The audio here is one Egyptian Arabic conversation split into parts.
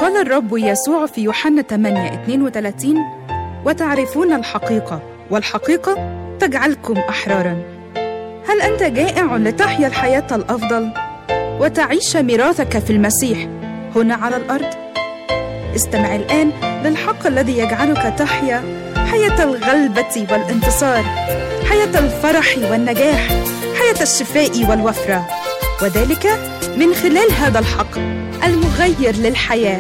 قال الرب يسوع في يوحنا 8 32 وتعرفون الحقيقة والحقيقة تجعلكم أحرارا هل أنت جائع لتحيا الحياة الأفضل وتعيش ميراثك في المسيح هنا على الأرض؟ استمع الآن للحق الذي يجعلك تحيا حياة الغلبة والانتصار حياة الفرح والنجاح حياة الشفاء والوفرة وذلك من خلال هذا الحق المغير للحياه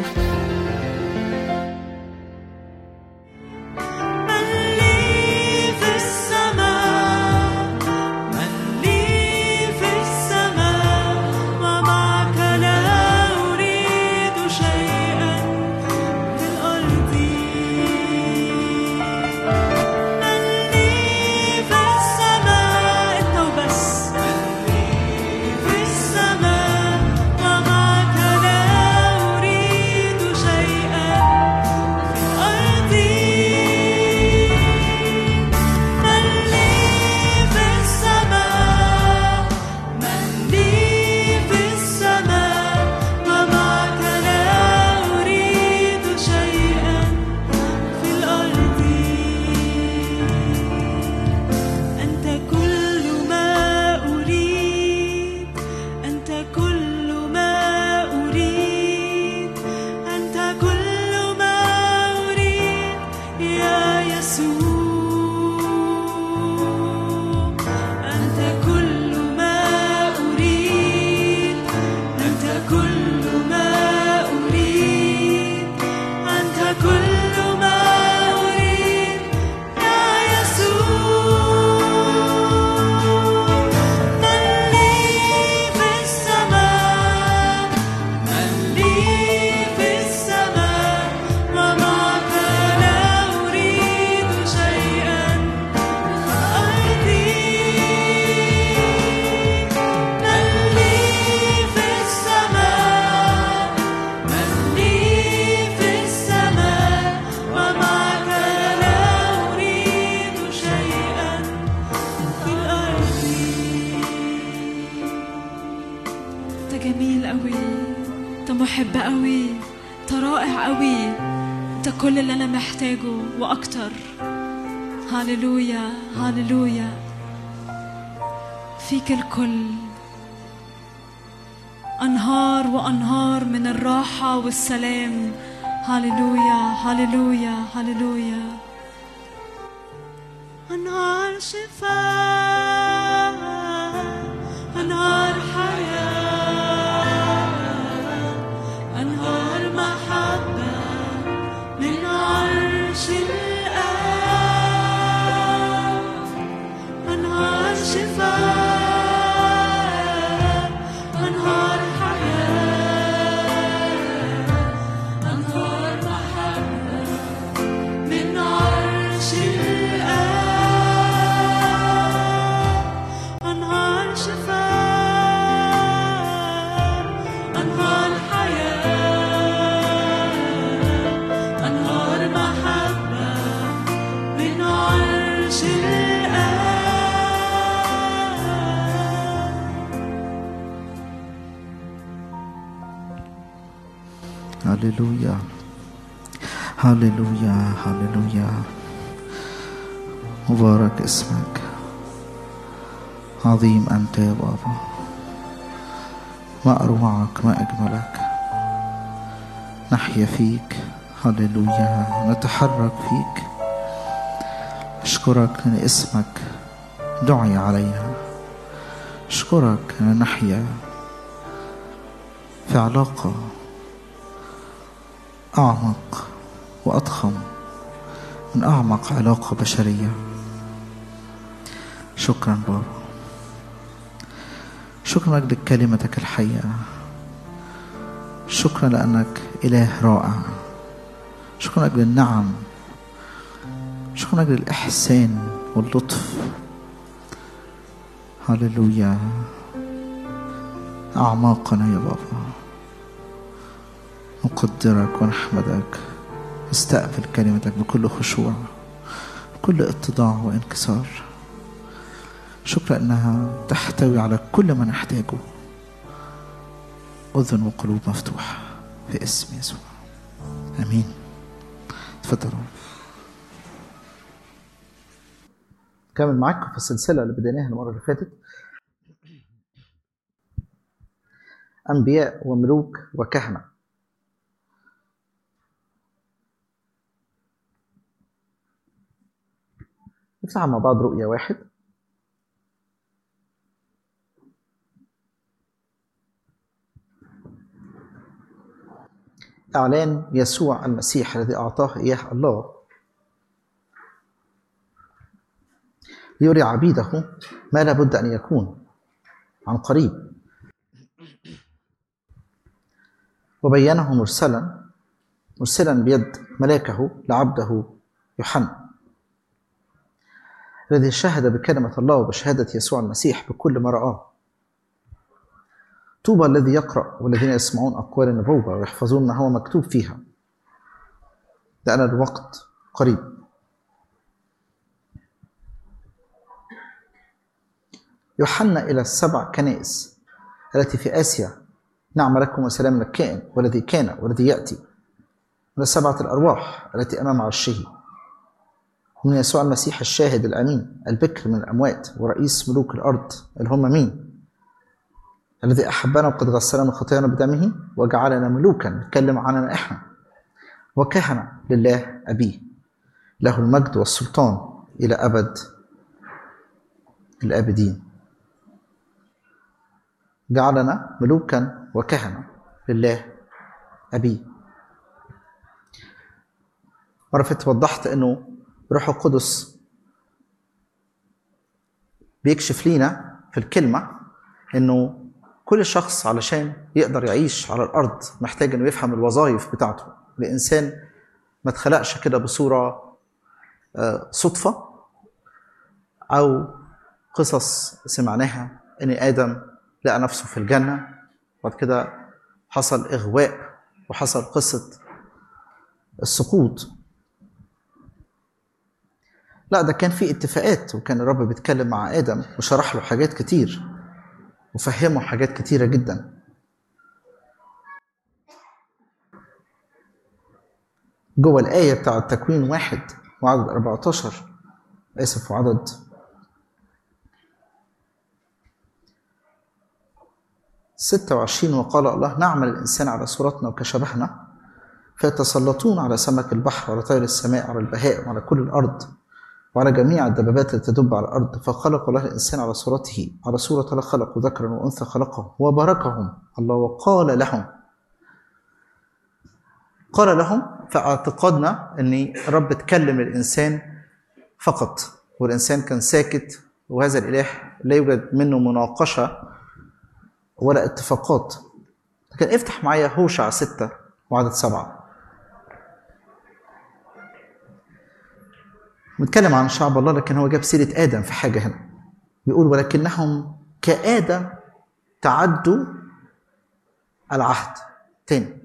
والسلام هللويا هللويا هللويا أنهار شفاء أنهار حياة أنهار محبة من عرش الآب أنهار شفاء هللويا هللويا هللويا مبارك اسمك عظيم أنت يا بابا ما أروعك ما أجملك نحيا فيك هللويا نتحرك فيك أشكرك أن اسمك دعي علينا أشكرك أن نحيا في علاقة أعمق وأضخم من أعمق علاقة بشرية شكرا بابا شكرا لك كلمتك الحية شكرا لأنك إله رائع شكرا لك للنعم شكرا لك للإحسان واللطف هللويا أعماقنا يا بابا نقدرك ونحمدك استقبل كلمتك بكل خشوع بكل اتضاع وانكسار شكرا انها تحتوي على كل ما نحتاجه اذن وقلوب مفتوحه في اسم يسوع امين اتفضلوا كمل معاكم في السلسله اللي بديناها المره اللي فاتت انبياء وملوك وكهنه نفتح مع بعض رؤيا واحد إعلان يسوع المسيح الذي أعطاه إياه الله ليري عبيده ما لابد أن يكون عن قريب وبينه مرسلا مرسلا بيد ملاكه لعبده يوحنا الذي شهد بكلمة الله وبشهادة يسوع المسيح بكل ما رآه طوبى الذي يقرأ والذين يسمعون أقوال النبوة ويحفظون ما هو مكتوب فيها لأن الوقت قريب يوحنا إلى السبع كنائس التي في آسيا نعم لكم وسلام الكائن والذي كان والذي يأتي من السبعة الأرواح التي أمام عرشه من يسوع المسيح الشاهد الأمين البكر من الأموات ورئيس ملوك الأرض اللي هم مين؟ الذي أحبنا وقد غسلنا من خطايانا بدمه وجعلنا ملوكا نتكلم عننا إحنا وكهنة لله أبيه له المجد والسلطان إلى أبد الآبدين جعلنا ملوكا وكهنة لله أبيه مرة فاتت وضحت إنه روح القدس بيكشف لينا في الكلمة إنه كل شخص علشان يقدر يعيش على الأرض محتاج إنه يفهم الوظائف بتاعته الإنسان ما اتخلقش كده بصورة آه، صدفة أو قصص سمعناها إن آدم لقى نفسه في الجنة وبعد كده حصل إغواء وحصل قصة السقوط لا ده كان في اتفاقات وكان الرب بيتكلم مع آدم وشرح له حاجات كتير وفهمه حاجات كتيرة جدا جوه الآية بتاع التكوين واحد وعدد 14 آسف وعدد ستة وعشرين وقال الله نعمل الإنسان على صورتنا وكشبهنا فيتسلطون على سمك البحر وعلى طير السماء وعلى البهائم وعلى كل الأرض وعلى جميع الدبابات التي تدب على الأرض فخلق الله الإنسان على صورته على صورة الله خلق ذكرا وأنثى خلقهم وباركهم الله وقال لهم قال لهم في اعتقادنا أن الرب اتكلم الإنسان فقط والإنسان كان ساكت وهذا الإله لا يوجد منه مناقشة ولا اتفاقات لكن افتح معايا هوشع ستة وعدد سبعة بنتكلم عن شعب الله لكن هو جاب سيرة آدم في حاجة هنا بيقول ولكنهم كآدم تعدوا العهد تاني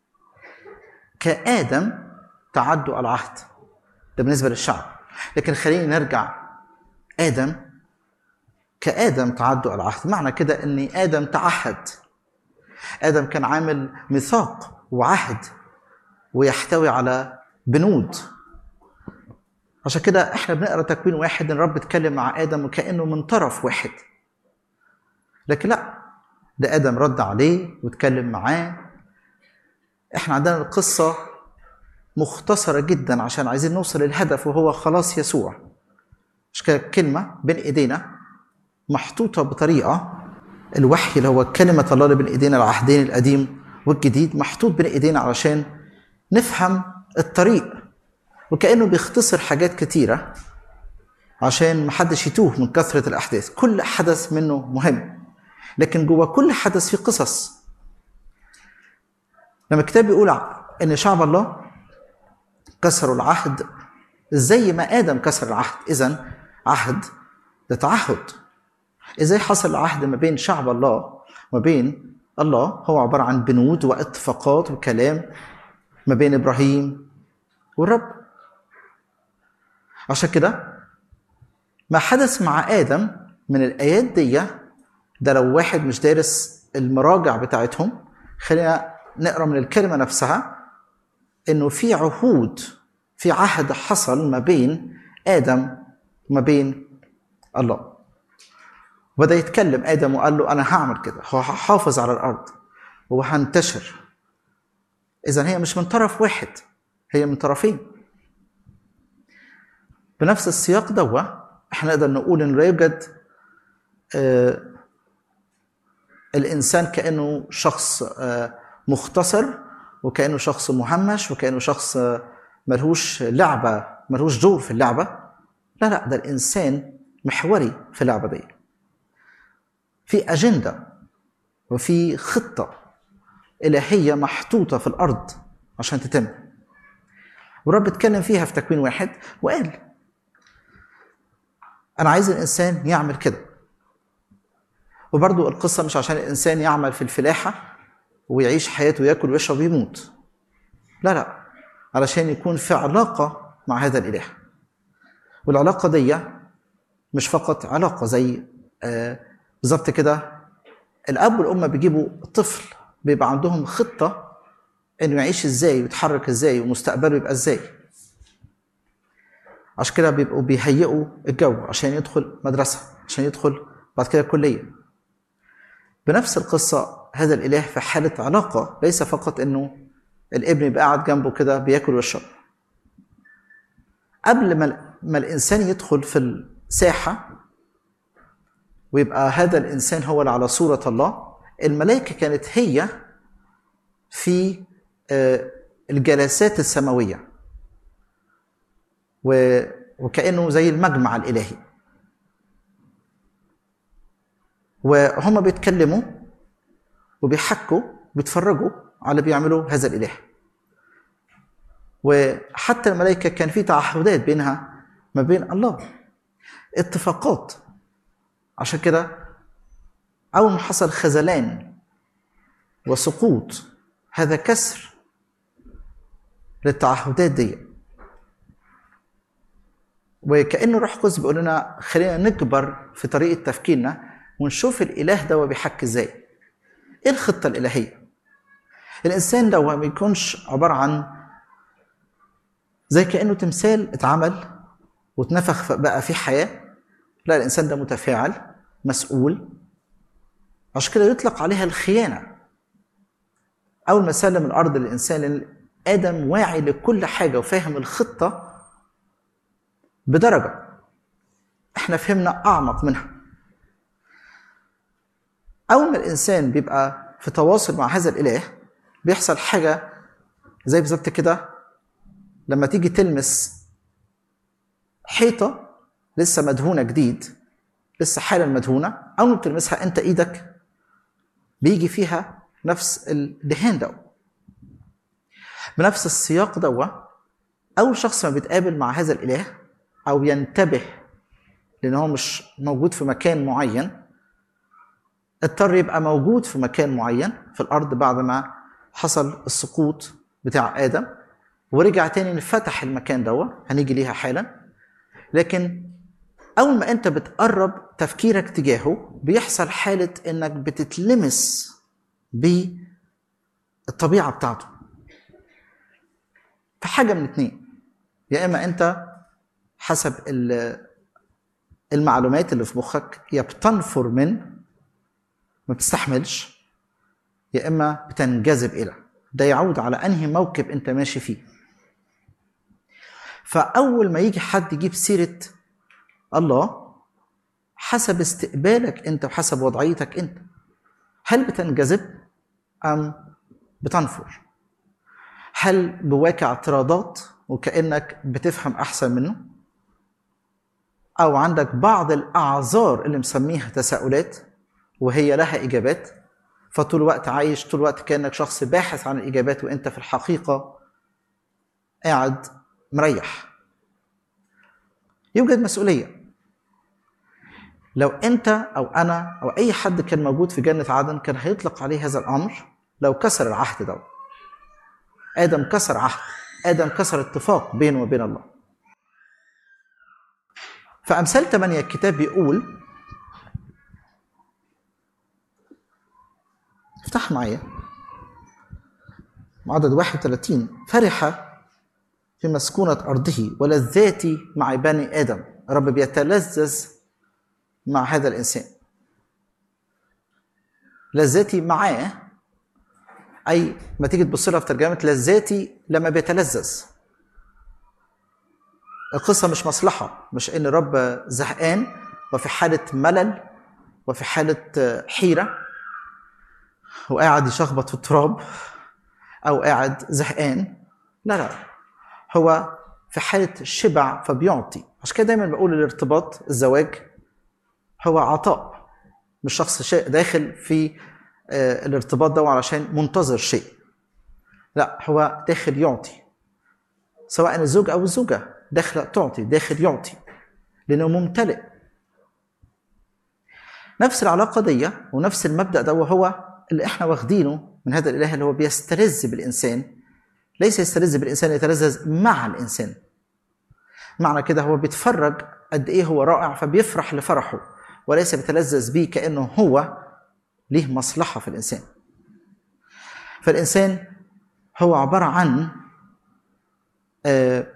كآدم تعدوا العهد ده بالنسبة للشعب لكن خلينا نرجع آدم كآدم تعدوا العهد معنى كده أن آدم تعهد آدم كان عامل ميثاق وعهد ويحتوي على بنود عشان كده احنا بنقرا تكوين واحد ان الرب اتكلم مع ادم وكانه من طرف واحد لكن لا ده ادم رد عليه واتكلم معاه احنا عندنا القصه مختصره جدا عشان عايزين نوصل للهدف وهو خلاص يسوع مش كده كلمه بين ايدينا محطوطه بطريقه الوحي اللي هو كلمه الله اللي بين ايدينا العهدين القديم والجديد محطوط بين ايدينا علشان نفهم الطريق وكانه بيختصر حاجات كتيره عشان محدش يتوه من كثره الاحداث كل حدث منه مهم لكن جوه كل حدث في قصص لما الكتاب بيقول ان شعب الله كسروا العهد زي ما ادم كسر العهد اذا عهد ده تعهد ازاي حصل العهد ما بين شعب الله وما بين الله هو عباره عن بنود واتفاقات وكلام ما بين ابراهيم والرب عشان كده ما حدث مع ادم من الايات دي ده لو واحد مش دارس المراجع بتاعتهم خلينا نقرا من الكلمه نفسها انه في عهود في عهد حصل ما بين ادم وما بين الله وبدا يتكلم ادم وقال له انا هعمل كده هحافظ على الارض وهنتشر اذا هي مش من طرف واحد هي من طرفين بنفس السياق دوا احنا نقدر نقول انه لا يوجد آه الانسان كانه شخص آه مختصر وكانه شخص مهمش وكانه شخص آه ملهوش لعبه ملهوش دور في اللعبه لا لا ده الانسان محوري في اللعبه دي في اجنده وفي خطه الهيه محطوطه في الارض عشان تتم والرب اتكلم فيها في تكوين واحد وقال انا عايز الانسان يعمل كده وبرضو القصه مش عشان الانسان يعمل في الفلاحه ويعيش حياته وياكل ويشرب ويموت لا لا علشان يكون في علاقه مع هذا الاله والعلاقه دي مش فقط علاقه زي آه بالظبط كده الاب والام بيجيبوا طفل بيبقى عندهم خطه انه يعيش ازاي ويتحرك ازاي ومستقبله يبقى ازاي عشان كده بيبقوا بيهيئوا الجو عشان يدخل مدرسه عشان يدخل بعد كده كليه بنفس القصه هذا الاله في حاله علاقه ليس فقط انه الابن يبقى قاعد جنبه كده بياكل ويشرب قبل ما ما الانسان يدخل في الساحه ويبقى هذا الانسان هو اللي على صوره الله الملائكه كانت هي في الجلسات السماويه وكانه زي المجمع الالهي وهم بيتكلموا وبيحكوا بيتفرجوا على اللي بيعملوا هذا الاله وحتى الملائكه كان في تعهدات بينها ما بين الله اتفاقات عشان كده اول ما حصل خذلان وسقوط هذا كسر للتعهدات دي وكانه روح القدس بيقول لنا خلينا نكبر في طريقه تفكيرنا ونشوف الاله ده بيحكي ازاي ايه الخطه الالهيه الانسان ده ما بيكونش عباره عن زي كانه تمثال اتعمل واتنفخ بقى في حياه لا الانسان ده متفاعل مسؤول عشان كده يطلق عليها الخيانه اول ما سلم الارض للانسان لان ادم واعي لكل حاجه وفاهم الخطه بدرجه احنا فهمنا اعمق منها اول ما الانسان بيبقى في تواصل مع هذا الاله بيحصل حاجه زي بالظبط كده لما تيجي تلمس حيطه لسه مدهونه جديد لسه حالا مدهونه اول ما بتلمسها انت ايدك بيجي فيها نفس الدهان ده بنفس السياق دوا اول شخص ما بيتقابل مع هذا الاله او ينتبه لان هو مش موجود في مكان معين اضطر يبقى موجود في مكان معين في الارض بعد ما حصل السقوط بتاع ادم ورجع تاني انفتح المكان دوا هنيجي ليها حالا لكن اول ما انت بتقرب تفكيرك تجاهه بيحصل حاله انك بتتلمس بالطبيعه بتاعته في حاجه من اتنين يا اما انت حسب المعلومات اللي في مخك يا بتنفر من ما بتستحملش يا اما بتنجذب الى ده يعود على انهي موكب انت ماشي فيه فاول ما يجي حد يجيب سيره الله حسب استقبالك انت وحسب وضعيتك انت هل بتنجذب ام بتنفر هل جواك اعتراضات وكانك بتفهم احسن منه او عندك بعض الاعذار اللي مسميها تساؤلات وهي لها اجابات فطول الوقت عايش طول الوقت كانك شخص باحث عن الاجابات وانت في الحقيقه قاعد مريح يوجد مسؤوليه لو انت او انا او اي حد كان موجود في جنه عدن كان هيطلق عليه هذا الامر لو كسر العهد ده ادم كسر عهد ادم كسر اتفاق بينه وبين الله فامثال 8 الكتاب بيقول افتح معايا عدد 31 فرح في مسكونة أرضه ولذاتي مع بني آدم رب بيتلذذ مع هذا الإنسان لذاتي معاه أي ما تيجي تبص لها في ترجمة لذاتي لما بيتلذذ القصة مش مصلحة مش إن الرب زهقان وفي حالة ملل وفي حالة حيرة وقاعد يشخبط في التراب أو قاعد زهقان لا لا هو في حالة شبع فبيعطي عشان كده دايما بقول الارتباط الزواج هو عطاء مش شخص شيء داخل في آه، الارتباط ده علشان منتظر شيء لا هو داخل يعطي سواء الزوج او الزوجه داخله تعطي داخل يعطي لانه ممتلئ نفس العلاقه دي ونفس المبدا ده وهو اللي احنا واخدينه من هذا الاله اللي هو بيستلذ بالانسان ليس يستلذ بالانسان يتلذذ مع الانسان معنى كده هو بيتفرج قد ايه هو رائع فبيفرح لفرحه وليس بيتلذذ بيه كانه هو ليه مصلحه في الانسان فالانسان هو عباره عن آه،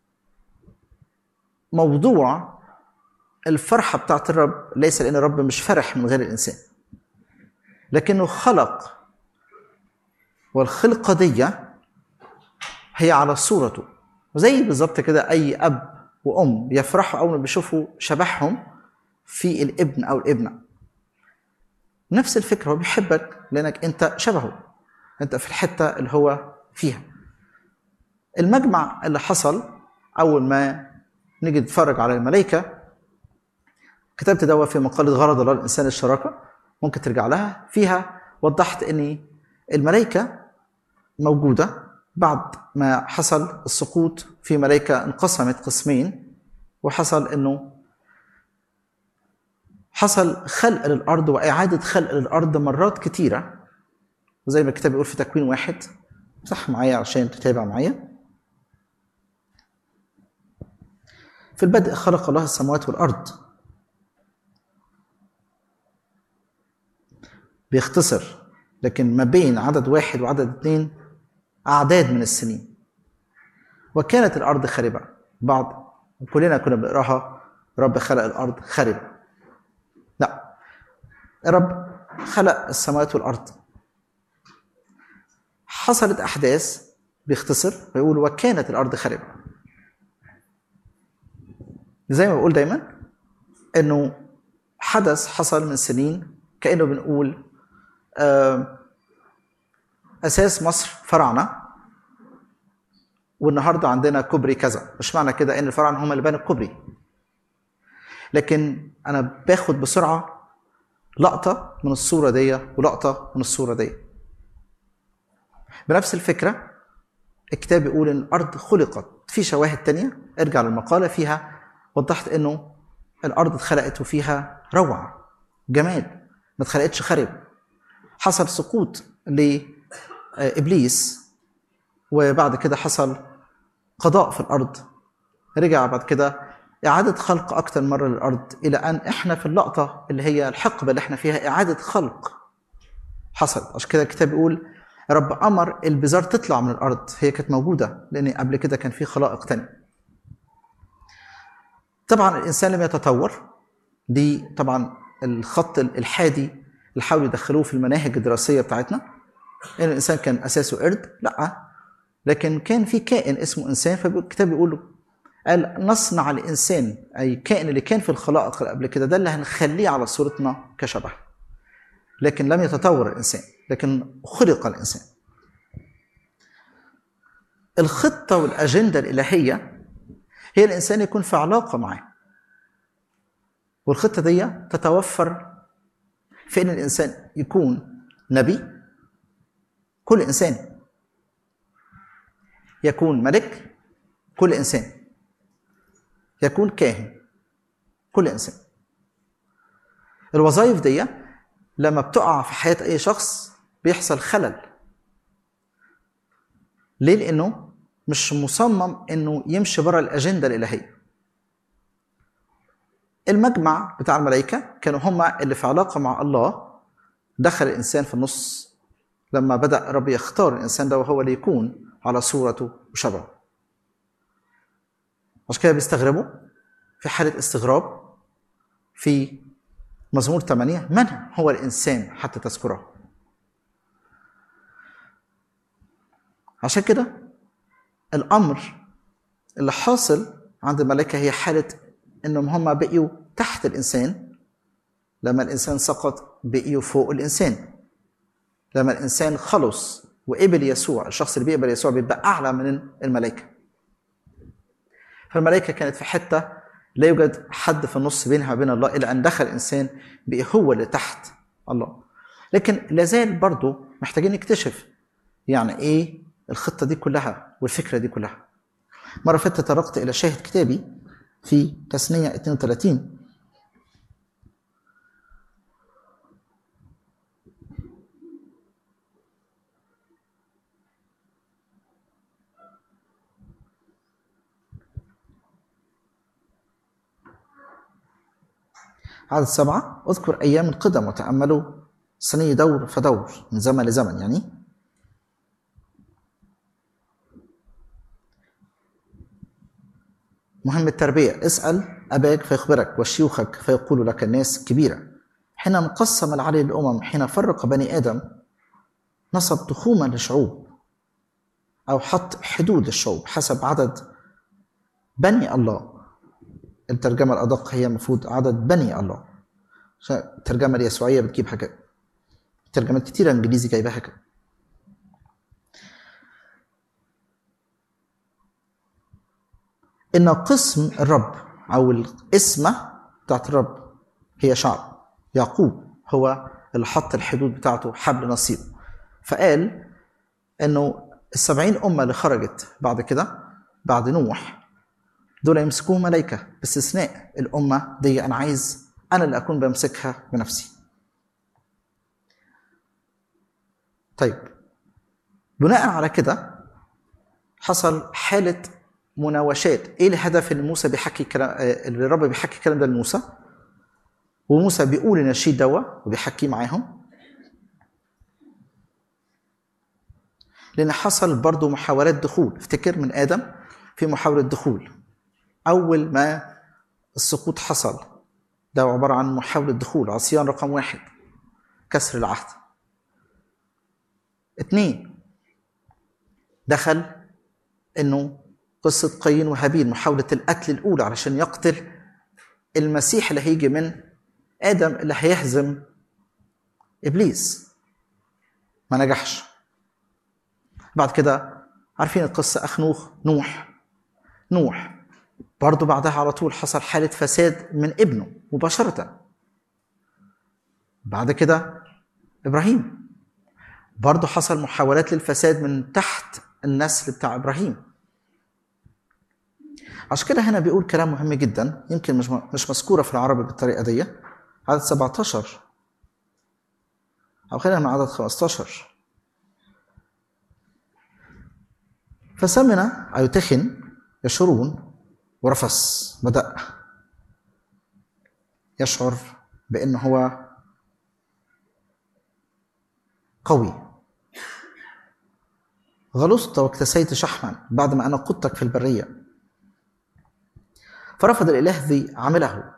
موضوع الفرحه بتاعت الرب ليس لان الرب مش فرح من غير الانسان لكنه خلق والخلقه دي هي على صورته وزي بالظبط كده اي اب وام يفرحوا اول ما بيشوفوا شبههم في الابن او الابنه نفس الفكره هو بيحبك لانك انت شبهه انت في الحته اللي هو فيها المجمع اللي حصل اول ما نيجي نتفرج على الملائكه كتبت دوا في مقاله غرض الله الانسان الشراكه ممكن ترجع لها فيها وضحت ان الملائكه موجوده بعد ما حصل السقوط في ملائكه انقسمت قسمين وحصل انه حصل خلق للارض واعاده خلق للارض مرات كتيره وزي ما الكتاب بيقول في تكوين واحد افتح معايا عشان تتابع معايا في البدء خلق الله السماوات والارض بيختصر لكن ما بين عدد واحد وعدد اثنين أعداد من السنين وكانت الأرض خربة بعض كلنا كنا بنقراها رب خلق الأرض خربة لا الرب خلق السماوات والأرض حصلت أحداث بيختصر بيقول وكانت الأرض خربة زي ما بقول دايما إنه حدث حصل من سنين كأنه بنقول آه، اساس مصر فراعنه والنهارده عندنا كوبري كذا مش معنى كده ان الفراعنه هم اللي بنوا الكوبري لكن انا باخد بسرعه لقطه من الصوره دي ولقطه من الصوره دي بنفس الفكره الكتاب بيقول ان الارض خلقت في شواهد تانية ارجع للمقاله فيها وضحت انه الارض اتخلقت وفيها روعه جمال ما اتخلقتش خرب حصل سقوط لابليس وبعد كده حصل قضاء في الارض رجع بعد كده اعاده خلق اكتر مره للارض الى ان احنا في اللقطه اللي هي الحقبه اللي احنا فيها اعاده خلق حصل عشان كده الكتاب بيقول رب امر البزار تطلع من الارض هي كانت موجوده لان قبل كده كان في خلائق تانية طبعا الانسان لم يتطور دي طبعا الخط الحادي اللي حاولوا يدخلوه في المناهج الدراسيه بتاعتنا ان الانسان كان اساسه قرد لا لكن كان في كائن اسمه انسان فالكتاب بيقول له قال نصنع الانسان اي الكائن اللي كان في الخلائق اللي قبل كده ده اللي هنخليه على صورتنا كشبه لكن لم يتطور الانسان لكن خلق الانسان الخطه والاجنده الالهيه هي الانسان يكون في علاقه معاه والخطه دي تتوفر في ان الانسان يكون نبي كل انسان يكون ملك كل انسان يكون كاهن كل انسان الوظائف دي لما بتقع في حياه اي شخص بيحصل خلل ليه لانه مش مصمم انه يمشي بره الاجنده الالهيه المجمع بتاع الملائكه كانوا هم اللي في علاقه مع الله دخل الانسان في النص لما بدأ رب يختار الإنسان ده وهو اللي يكون على صورته وشبهه عشان كده بيستغربوا في حالة استغراب في مزمور 8 من هو الإنسان حتى تذكره عشان كده الأمر اللي حاصل عند الملائكة هي حالة إنهم هم بقيوا تحت الإنسان لما الإنسان سقط بقيوا فوق الإنسان لما الإنسان خلص وقبل يسوع الشخص اللي بيقبل يسوع بيبقى أعلى من الملائكة فالملائكة كانت في حتة لا يوجد حد في النص بينها وبين الله إلا أن دخل إنسان بقي هو اللي تحت الله لكن لازال برضه محتاجين نكتشف يعني إيه الخطة دي كلها والفكرة دي كلها مرة فاتت تطرقت إلى شاهد كتابي في تثنية 32 عدد سبعة اذكر أيام القدم وتأملوا سني دور فدور من زمن لزمن يعني مهم التربية اسأل أباك فيخبرك وشيوخك فيقول لك الناس كبيرة حين انقسم العلي للأمم حين فرق بني آدم نصب تخوما لشعوب أو حط حدود للشعوب حسب عدد بني الله الترجمة الأدق هي المفروض عدد بني الله عشان الترجمة اليسوعية بتجيب حاجة ترجمات كتيرة إنجليزي جايبها كده إن قسم الرب أو الاسمة بتاعت الرب هي شعب يعقوب هو اللي حط الحدود بتاعته حبل نصيبه فقال إنه السبعين أمة اللي خرجت بعد كده بعد نوح دول يمسكوهم ملائكة باستثناء الأمة دي أنا عايز أنا اللي أكون بمسكها بنفسي طيب بناء على كده حصل حالة مناوشات ايه الهدف اللي موسى بيحكي كلام اللي الرب بيحكي الكلام ده لموسى وموسى بيقول النشيد دوا وبيحكيه معاهم لان حصل برضو محاولات دخول افتكر من ادم في محاولة دخول اول ما السقوط حصل ده عبارة عن محاولة دخول عصيان رقم واحد كسر العهد اتنين دخل انه قصة قايين وهابيل محاولة القتل الأولى علشان يقتل المسيح اللي هيجي من آدم اللي هيهزم إبليس ما نجحش بعد كده عارفين القصة أخنوخ نوح نوح برضه بعدها على طول حصل حالة فساد من ابنه مباشرة بعد كده إبراهيم برضه حصل محاولات للفساد من تحت النسل بتاع إبراهيم عشان كده هنا بيقول كلام مهم جدا يمكن مش مش مذكوره في العربي بالطريقه دي عدد 17 او خلينا من عدد 15 فسمن أو تخن يشعرون ورفس بدأ يشعر بأنه هو قوي غلظت واكتسيت شحما بعد ما أنا قدتك في البرية فرفض الإله ذي عمله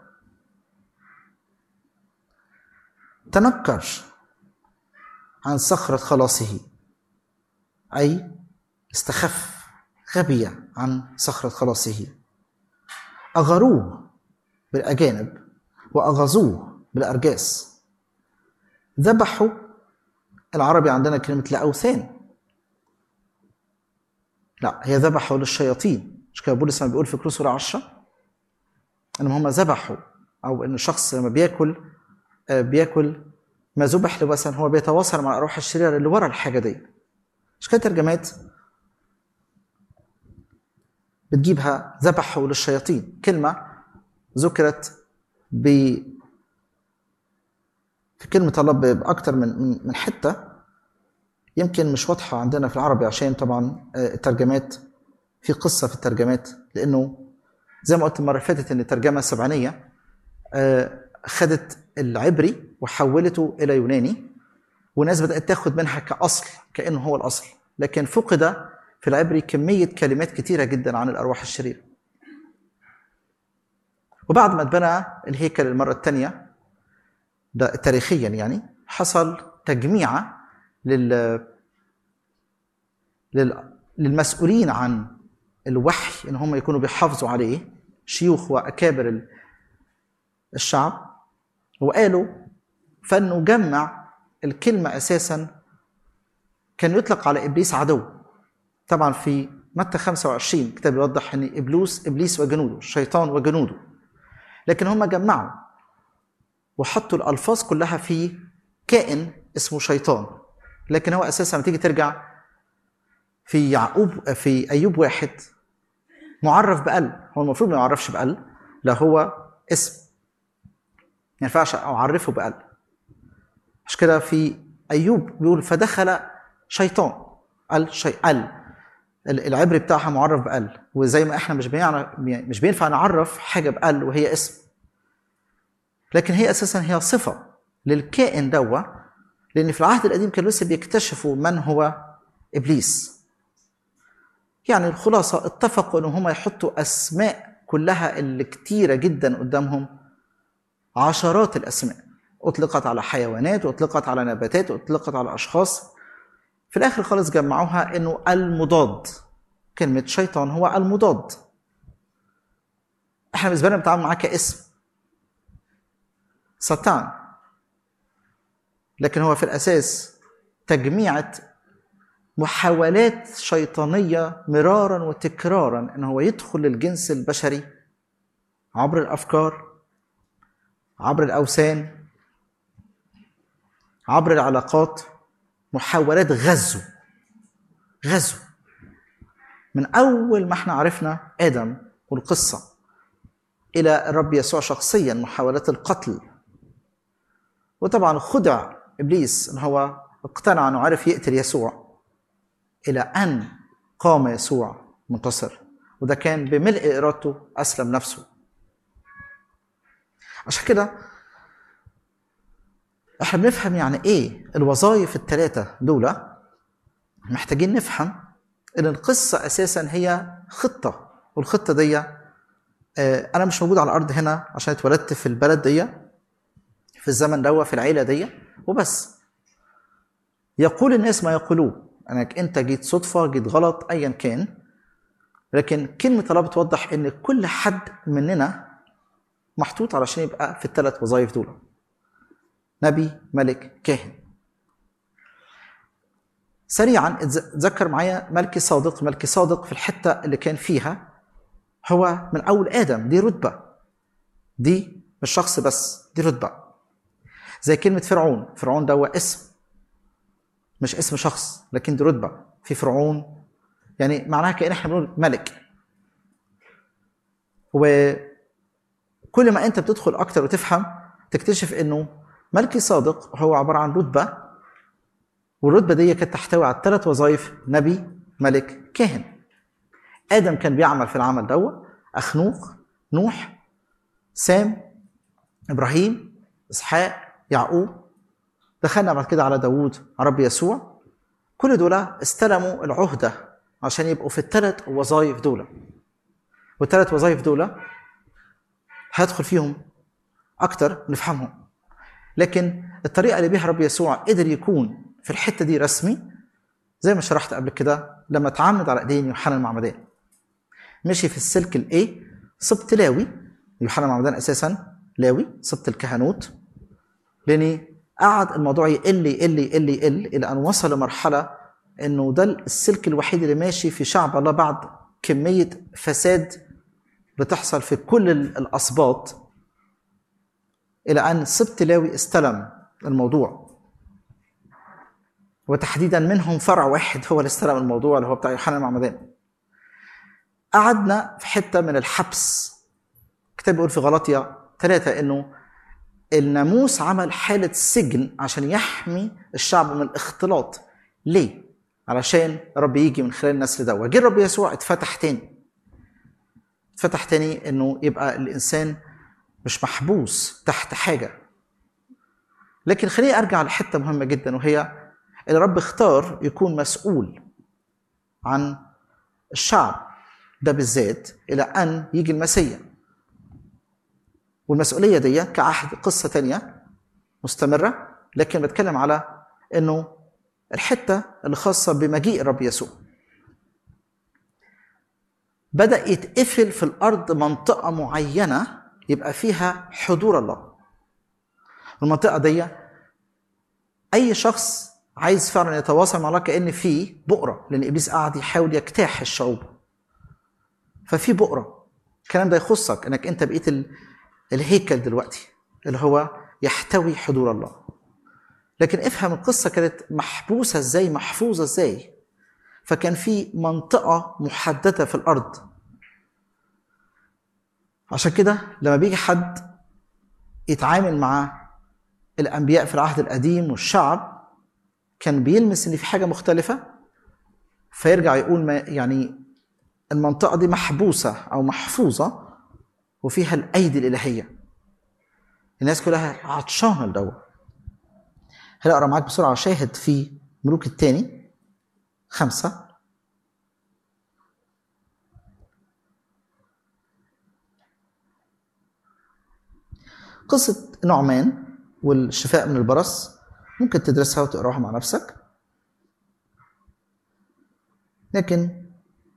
تنكر عن صخرة خلاصه أي استخف غبي عن صخرة خلاصه أغروه بالأجانب وأغزوه بالأرجاس ذبحوا العربي عندنا كلمة لأوثان لا هي ذبحوا للشياطين مش كده بولس لما بيقول في كروس 10 ان هم ذبحوا او ان الشخص لما بياكل آه، بياكل ما ذبح لوثن هو بيتواصل مع الارواح الشريره اللي ورا الحاجه دي مش كده ترجمات بتجيبها ذبحوا للشياطين كلمه ذكرت ب في كلمة الله بأكتر من من- من حتة يمكن مش واضحة عندنا في العربي عشان طبعا آه، الترجمات في قصة في الترجمات لأنه زي ما قلت المرة اللي فاتت إن الترجمة السبعينية آه، خدت العبري وحولته إلى يوناني وناس بدات تاخد منها كاصل كانه هو الاصل لكن فقد في العبري كميه كلمات كتيره جدا عن الارواح الشريره وبعد ما اتبنى الهيكل المره الثانيه ده تاريخيا يعني حصل تجميعه لل لل- للمسؤولين عن الوحي ان هم يكونوا بيحافظوا عليه شيوخ واكابر ال- الشعب وقالوا فانه جمع الكلمه اساسا كان يطلق على ابليس عدو طبعا في متى 25 كتاب يوضح ان ابليس ابليس وجنوده الشيطان وجنوده لكن هم جمعوا وحطوا الالفاظ كلها في كائن اسمه شيطان لكن هو اساسا لما تيجي ترجع في يعقوب في ايوب واحد معرف بقل هو المفروض ما يعرفش بقل لا هو اسم ما ينفعش اعرفه بقل عشان كده في ايوب بيقول فدخل شيطان قال شيء قال العبري بتاعها معرف بقل وزي ما احنا مش بيعرف مش بينفع نعرف حاجه بقل وهي اسم لكن هي اساسا هي صفه للكائن دوا لان في العهد القديم كانوا لسه بيكتشفوا من هو ابليس يعني الخلاصه اتفقوا ان هم يحطوا اسماء كلها اللي كتيره جدا قدامهم عشرات الاسماء اطلقت على حيوانات واطلقت على نباتات واطلقت على اشخاص في الاخر خالص جمعوها انه المضاد كلمه شيطان هو المضاد احنا بالنسبه لنا بنتعامل معاه كاسم ساتان لكن هو في الاساس تجميعه محاولات شيطانيه مرارا وتكرارا ان هو يدخل الجنس البشري عبر الافكار عبر الاوثان عبر العلاقات محاولات غزو غزو من اول ما احنا عرفنا ادم والقصه الى الرب يسوع شخصيا محاولات القتل وطبعا خدع ابليس ان هو اقتنع انه عرف يقتل يسوع الى ان قام يسوع منتصر وده كان بملء ارادته اسلم نفسه عشان كده احنا بنفهم يعني ايه الوظائف الثلاثه دول محتاجين نفهم ان القصه اساسا هي خطه والخطه دي آه، انا مش موجود على الارض هنا عشان اتولدت في البلد دي في الزمن ده في العيله دي وبس يقول الناس ما يقولوه انك انت جيت صدفه جيت غلط ايا كان لكن كلمه الله بتوضح ان كل حد مننا محطوط علشان يبقى في الثلاث وظائف دول نبي ملك كاهن سريعا اتذكر معايا ملكي صادق ملكي صادق في الحته اللي كان فيها هو من اول ادم دي رتبه دي مش شخص بس دي رتبه زي كلمه فرعون فرعون ده هو اسم مش اسم شخص لكن دي رتبه في فرعون يعني معناها كأن احنا بنقول ملك وكل ما انت بتدخل اكتر وتفهم تكتشف انه ملكي صادق هو عباره عن رتبه والرتبه دي كانت تحتوي على ثلاث وظائف نبي ملك كاهن ادم كان بيعمل في العمل دوت اخنوخ نوح سام ابراهيم اسحاق يعقوب دخلنا بعد كده على داوود على رب يسوع كل دول استلموا العهده عشان يبقوا في الثلاث وظائف دول والثلاث وظائف دول هدخل فيهم اكتر نفهمهم لكن الطريقه اللي بيها رب يسوع قدر يكون في الحته دي رسمي زي ما شرحت قبل كده لما اتعمد على ايدين يوحنا المعمدان مشي في السلك الايه سبط لاوي يوحنا المعمدان اساسا لاوي سبط الكهنوت لان قعد الموضوع يقل يقل يقل يقل الى ان وصل لمرحله انه ده السلك الوحيد اللي ماشي في شعب الله بعد كميه فساد بتحصل في كل الاسباط الى ان سبط لاوي استلم الموضوع وتحديدا منهم فرع واحد هو اللي استلم الموضوع اللي هو بتاع يوحنا المعمدان قعدنا في حته من الحبس الكتاب بيقول في غلطيا ثلاثة انه الناموس عمل حالة سجن عشان يحمي الشعب من الاختلاط ليه؟ علشان رب يجي من خلال النسل ده وجه الرب يسوع اتفتح تاني اتفتح تاني انه يبقى الانسان مش محبوس تحت حاجة لكن خليني ارجع لحته مهمه جدا وهي ان الرب اختار يكون مسؤول عن الشعب ده بالذات الى ان يجي المسيح والمسؤوليه دي كعهد قصه تانية مستمره لكن بتكلم على انه الحته اللي خاصه بمجيء الرب يسوع بدا يتقفل في الارض منطقه معينه يبقى فيها حضور الله المنطقه دي اي شخص عايز فعلا يتواصل مع الله كان في بؤره لان ابليس قاعد يحاول يجتاح الشعوب ففي بؤره الكلام ده يخصك انك انت بقيت ال... الهيكل دلوقتي اللي هو يحتوي حضور الله لكن افهم القصه كانت محبوسه ازاي محفوظه ازاي فكان في منطقه محدده في الارض عشان كده لما بيجي حد يتعامل مع الانبياء في العهد القديم والشعب كان بيلمس ان في حاجه مختلفه فيرجع يقول ما يعني المنطقه دي محبوسه او محفوظه وفيها الايدي الالهيه الناس كلها عطشانه لدوت هلا اقرا معاك بسرعه شاهد في ملوك الثاني خمسه قصة نعمان والشفاء من البرص ممكن تدرسها وتقراها مع نفسك لكن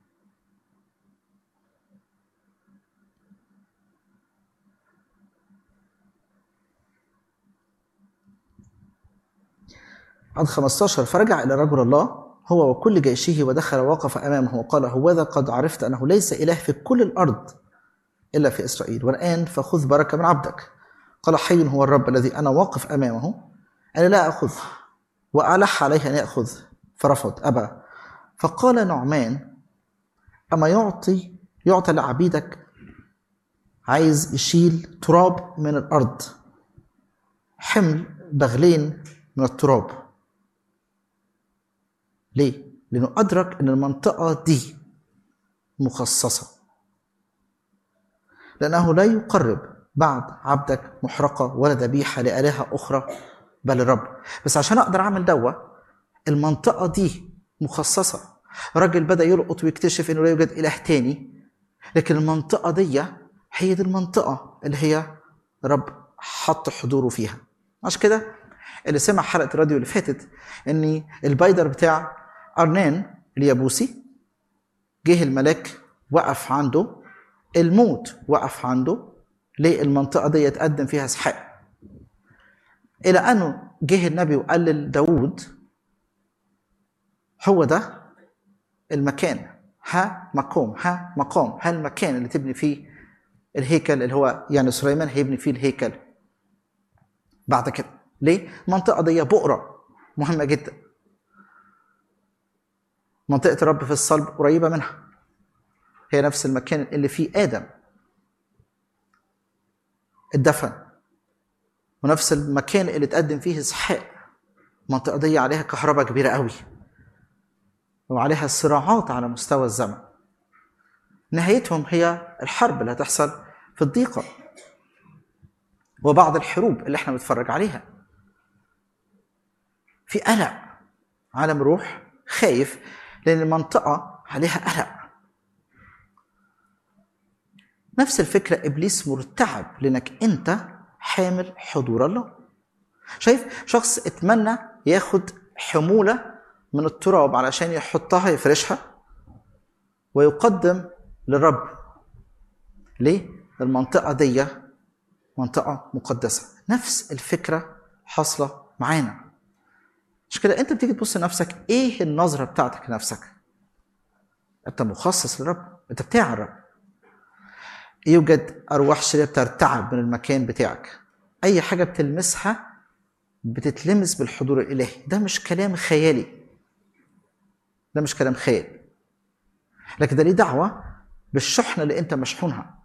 عدد 15 فرجع إلى رجل الله هو وكل جيشه ودخل ووقف أمامه وقال هوذا قد عرفت أنه ليس إله في كل الأرض إلا في إسرائيل والآن فخذ بركة من عبدك قال حي هو الرب الذي أنا واقف أمامه أنا لا أخذ وألح عليه أن يأخذ فرفض أبى فقال نعمان أما يعطي يعطى لعبيدك عايز يشيل تراب من الأرض حمل بغلين من التراب ليه؟ لأنه أدرك أن المنطقة دي مخصصة لأنه لا يقرب بعد عبدك محرقة ولا ذبيحة لآلهة أخرى بل الرب بس عشان أقدر أعمل دوا المنطقة دي مخصصة راجل بدأ يلقط ويكتشف إنه لا يوجد إله تاني لكن المنطقة دي هي دي المنطقة اللي هي رب حط حضوره فيها عشان كده اللي سمع حلقة الراديو اللي فاتت إن البايدر بتاع أرنان اليابوسي جه الملاك وقف عنده الموت وقف عنده ليه المنطقة دي يتقدم فيها اسحاق إلى أنه جه النبي وقال لداود هو ده المكان ها مقام ها مقام ها المكان اللي تبني فيه الهيكل اللي هو يعني سليمان هيبني فيه الهيكل بعد كده ليه؟ المنطقة دي بؤرة مهمة جدا منطقة الرب في الصلب قريبة منها هي نفس المكان اللي فيه آدم اتدفن ونفس المكان اللي اتقدم فيه اسحاق المنطقة دي عليها كهرباء كبيرة قوي وعليها صراعات على مستوى الزمن نهايتهم هي الحرب اللي هتحصل في الضيقة وبعض الحروب اللي احنا بنتفرج عليها في قلق عالم روح خايف لأن المنطقة عليها قلق نفس الفكرة إبليس مرتعب لأنك أنت حامل حضور الله شايف شخص اتمنى ياخد حمولة من التراب علشان يحطها يفرشها ويقدم للرب ليه؟ المنطقة دي منطقة مقدسة نفس الفكرة حاصلة معانا مش كده انت بتيجي تبص لنفسك ايه النظرة بتاعتك لنفسك انت مخصص للرب انت بتاع الرب يوجد ارواح شريره بترتعب من المكان بتاعك اي حاجه بتلمسها بتتلمس بالحضور الالهي ده مش كلام خيالي ده مش كلام خيال لكن ده ليه دعوه بالشحنه اللي انت مشحونها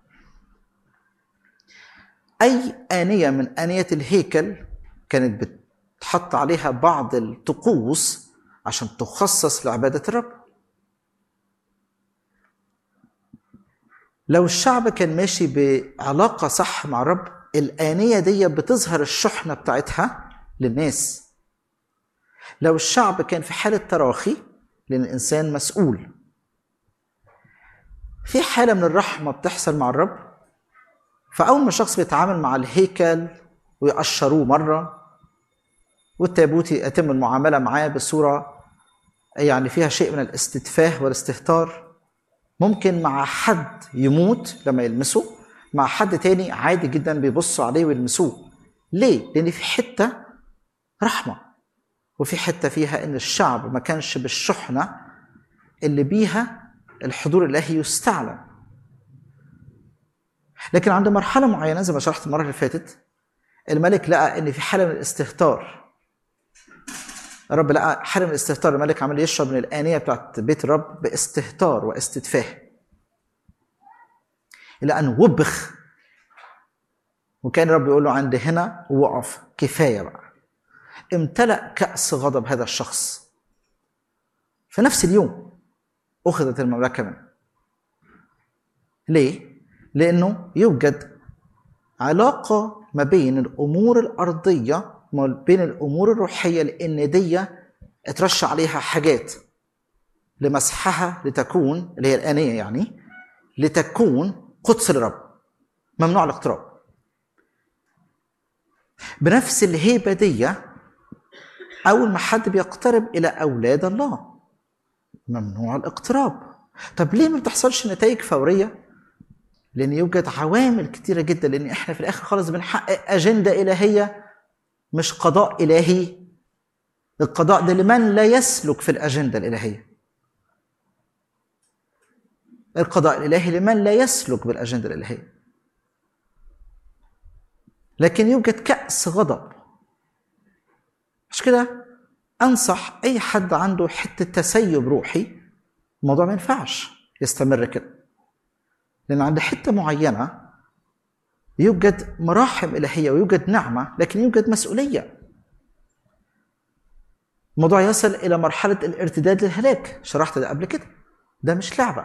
اي انيه من انيه الهيكل كانت بتحط عليها بعض الطقوس عشان تخصص لعباده الرب لو الشعب كان ماشي بعلاقة صح مع الرب الآنية دي بتظهر الشحنة بتاعتها للناس لو الشعب كان في حالة تراخي لأن الإنسان مسؤول في حالة من الرحمة بتحصل مع الرب فأول ما شخص بيتعامل مع الهيكل ويقشروه مرة والتابوت يتم المعاملة معاه بصورة يعني فيها شيء من الاستتفاه والاستهتار ممكن مع حد يموت لما يلمسه مع حد تاني عادي جدا بيبصوا عليه ويلمسوه ليه؟ لأن في حتة رحمة وفي حتة فيها إن الشعب ما كانش بالشحنة اللي بيها الحضور الإلهي يستعلن لكن عند مرحلة معينة زي ما شرحت المرة اللي فاتت الملك لقى إن في حالة من الاستهتار الرب لقى حالة من الاستهتار الملك عمال يشرب من الآنية بتاعت بيت الرب باستهتار واستتفاه إلى أن وبخ وكان الرب يقول له عند هنا وقف كفاية بقى امتلأ كأس غضب هذا الشخص في نفس اليوم أخذت المملكة منه ليه؟ لأنه يوجد علاقة ما بين الأمور الأرضية وما بين الأمور الروحية لأن دي اترش عليها حاجات لمسحها لتكون اللي هي الآنية يعني لتكون قدس الرب ممنوع الاقتراب بنفس الهيبة دي أول ما حد بيقترب إلى أولاد الله ممنوع الاقتراب طب ليه ما بتحصلش نتائج فورية؟ لأن يوجد عوامل كتيرة جدا لأن إحنا في الآخر خالص بنحقق أجندة إلهية مش قضاء إلهي القضاء ده لمن لا يسلك في الأجندة الإلهية القضاء الإلهي لمن لا يسلك بالأجندة الإلهية لكن يوجد كأس غضب مش كده أنصح أي حد عنده حتة تسيب روحي الموضوع ما ينفعش يستمر كده لأن عند حتة معينة يوجد مراحم إلهية ويوجد نعمة لكن يوجد مسؤولية الموضوع يصل إلى مرحلة الارتداد للهلاك شرحت ده قبل كده ده مش لعبة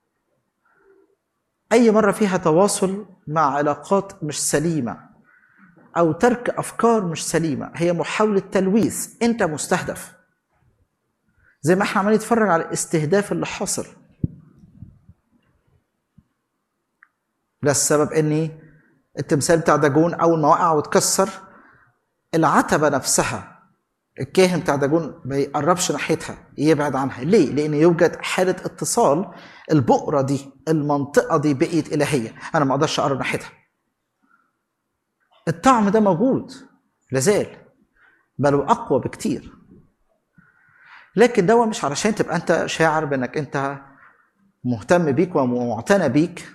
أي مرة فيها تواصل مع علاقات مش سليمة أو ترك أفكار مش سليمة هي محاولة تلويث أنت مستهدف زي ما احنا عمالين نتفرج على الاستهداف اللي حاصل ده السبب اني التمثال بتاع داجون اول ما وقع واتكسر العتبه نفسها الكاهن بتاع داجون ما يقربش ناحيتها يبعد عنها ليه لان يوجد حاله اتصال البؤره دي المنطقه دي بقيت الهيه انا ما اقدرش اقرب ناحيتها الطعم ده موجود لازال بل واقوى بكتير لكن ده مش علشان تبقى انت شاعر بانك انت مهتم بيك ومعتنى بيك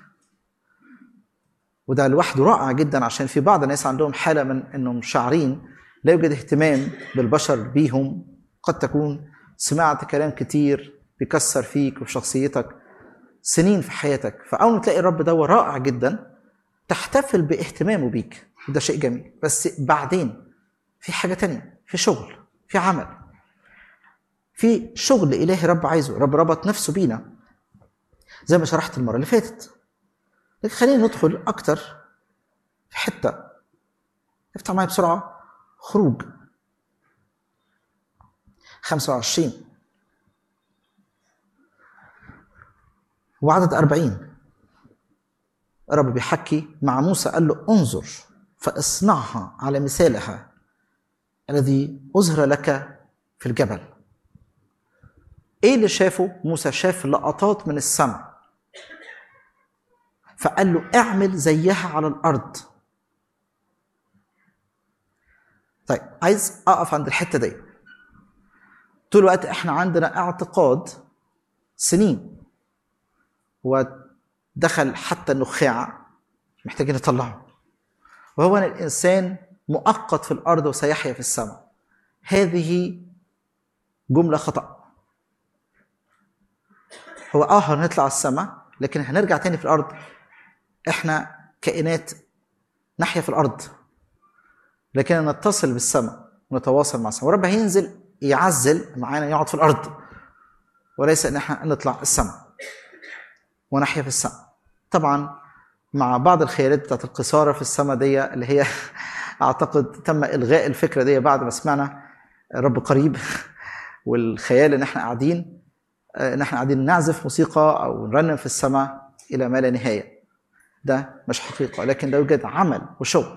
وده لوحده رائع جدا عشان في بعض الناس عندهم حاله من انهم شاعرين لا يوجد اهتمام بالبشر بيهم قد تكون سمعت كلام كتير بيكسر فيك وفي شخصيتك سنين في حياتك فاول ما تلاقي الرب ده رائع جدا تحتفل باهتمامه بيك وده شيء جميل بس بعدين في حاجه تانية في شغل في عمل في شغل الهي رب عايزه رب ربط نفسه بينا زي ما شرحت المره اللي فاتت لكن خلينا ندخل اكتر في حته افتح معايا بسرعه خروج 25 وعدد 40 الرب بيحكي مع موسى قال له انظر فاصنعها على مثالها الذي أظهر لك في الجبل ايه اللي شافه موسى شاف لقطات من السماء فقال له اعمل زيها على الارض طيب عايز اقف عند الحته دي طول الوقت احنا عندنا اعتقاد سنين ودخل حتى النخاع محتاجين نطلعه وهو ان الانسان مؤقت في الارض وسيحيا في السماء هذه جمله خطأ هو اه هنطلع السماء لكن هنرجع تاني في الارض احنا كائنات نحيا في الارض لكن نتصل بالسماء ونتواصل مع السماء ورب هينزل يعزل معانا يقعد في الارض وليس ان احنا نطلع السماء ونحيا في السماء طبعا مع بعض الخيالات بتاعت القصارى في السماء دي اللي هي اعتقد تم الغاء الفكره دي بعد ما سمعنا رب قريب والخيال ان احنا قاعدين آه، ان احنا قاعدين نعزف موسيقى او نرنم في السماء الى ما لا نهايه ده مش حقيقه لكن ده يوجد عمل وشغل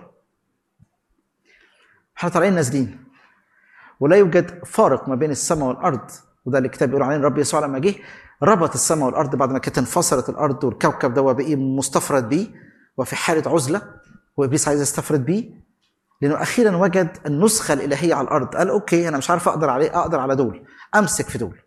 احنا طالعين نازلين ولا يوجد فارق ما بين السماء والارض وده اللي الكتاب بيقول عليه الرب يسوع لما جه ربط السماء والارض بعد ما كانت انفصلت الارض والكوكب ده بقي مستفرد بيه وفي حاله عزله وابليس عايز يستفرد بيه لانه اخيرا وجد النسخه الالهيه على الارض قال اوكي انا مش عارف اقدر عليه اقدر على دول امسك في دول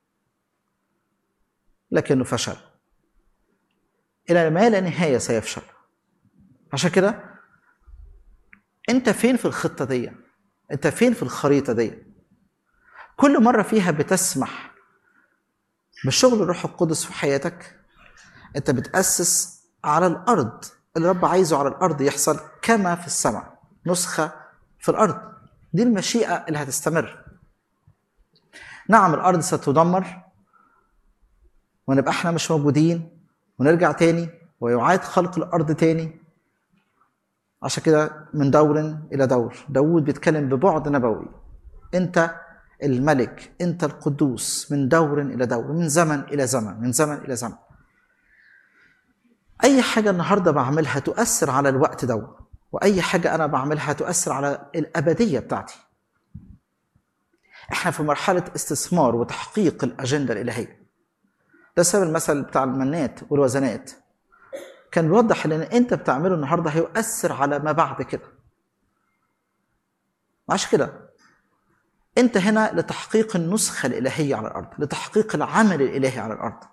لكنه فشل الى ما لا نهايه سيفشل عشان كده انت فين في الخطه دي انت فين في الخريطه دي كل مره فيها بتسمح بشغل الروح القدس في حياتك انت بتاسس على الارض اللي رب عايزه على الارض يحصل كما في السماء نسخه في الارض دي المشيئه اللي هتستمر نعم الارض ستدمر ونبقى احنا مش موجودين ونرجع تاني ويعاد خلق الارض تاني عشان كده من دور الى دور داود بيتكلم ببعد نبوي انت الملك انت القدوس من دور الى دور من زمن الى زمن من زمن الى زمن اي حاجه النهارده بعملها تؤثر على الوقت ده واي حاجه انا بعملها تؤثر على الابديه بتاعتي احنا في مرحله استثمار وتحقيق الاجنده الالهيه ده سبب المثل بتاع المنات والوزنات كان بيوضح ان اللي انت بتعمله النهارده هيؤثر على ما بعد كده عشان كده انت هنا لتحقيق النسخه الالهيه على الارض لتحقيق العمل الالهي على الارض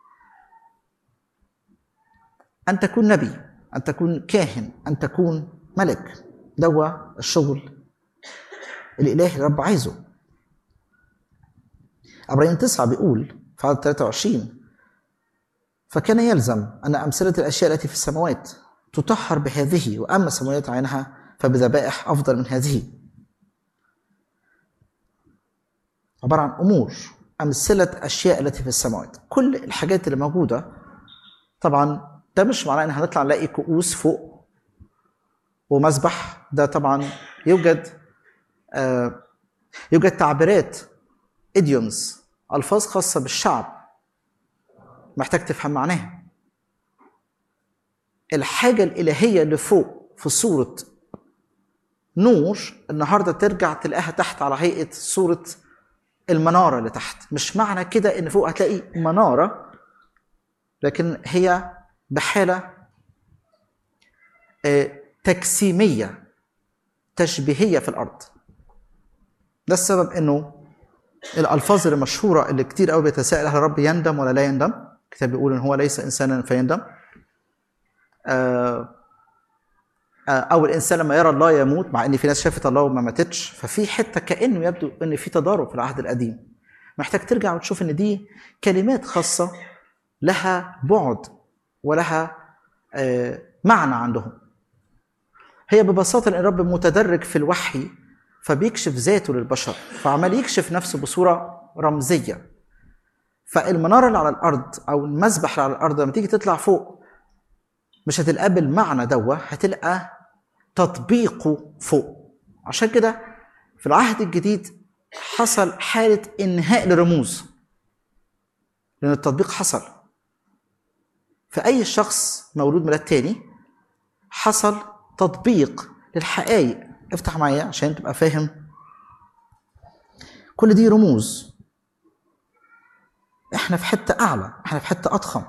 ان تكون نبي ان تكون كاهن ان تكون ملك ده هو الشغل الالهي اللي رب عايزه ابراهيم تسعة بيقول في عدد 23 فكان يلزم أن أمثلة الأشياء التي في السماوات تطهر بهذه وأما السماوات عينها فبذبائح أفضل من هذه عبارة عن أمور أمثلة أشياء التي في السماوات كل الحاجات اللي موجودة طبعا ده مش معناه إن هنطلع نلاقي كؤوس فوق ومسبح ده طبعا يوجد آه يوجد تعبيرات idioms ألفاظ خاصة بالشعب محتاج تفهم معناها الحاجة الإلهية اللي فوق في صورة نور النهاردة ترجع تلاقيها تحت على هيئة صورة المنارة اللي تحت مش معنى كده إن فوق هتلاقي منارة لكن هي بحالة آه، تجسيمية تشبيهية في الأرض ده السبب إنه الألفاظ المشهورة اللي كتير قوي بيتساءل هل الرب يندم ولا لا يندم الكتاب بيقول إن هو ليس إنسانا فيندم آه، آه، او الانسان لما يرى الله يموت مع ان في ناس شافت الله وما ماتتش ففي حته كانه يبدو ان في تضارب في العهد القديم محتاج ترجع وتشوف ان دي كلمات خاصه لها بعد ولها آه، معنى عندهم هي ببساطه ان الرب متدرج في الوحي فبيكشف ذاته للبشر فعمال يكشف نفسه بصوره رمزيه فالمناره اللي على الارض او المسبح اللي على الارض لما تيجي تطلع فوق مش هتلقاه بالمعنى دوا هتلقى تطبيقه فوق عشان كده في العهد الجديد حصل حالة إنهاء لرموز لأن التطبيق حصل فأي شخص مولود ميلاد تاني حصل تطبيق للحقائق افتح معايا عشان تبقى فاهم كل دي رموز احنا في حتة أعلى احنا في حتة أضخم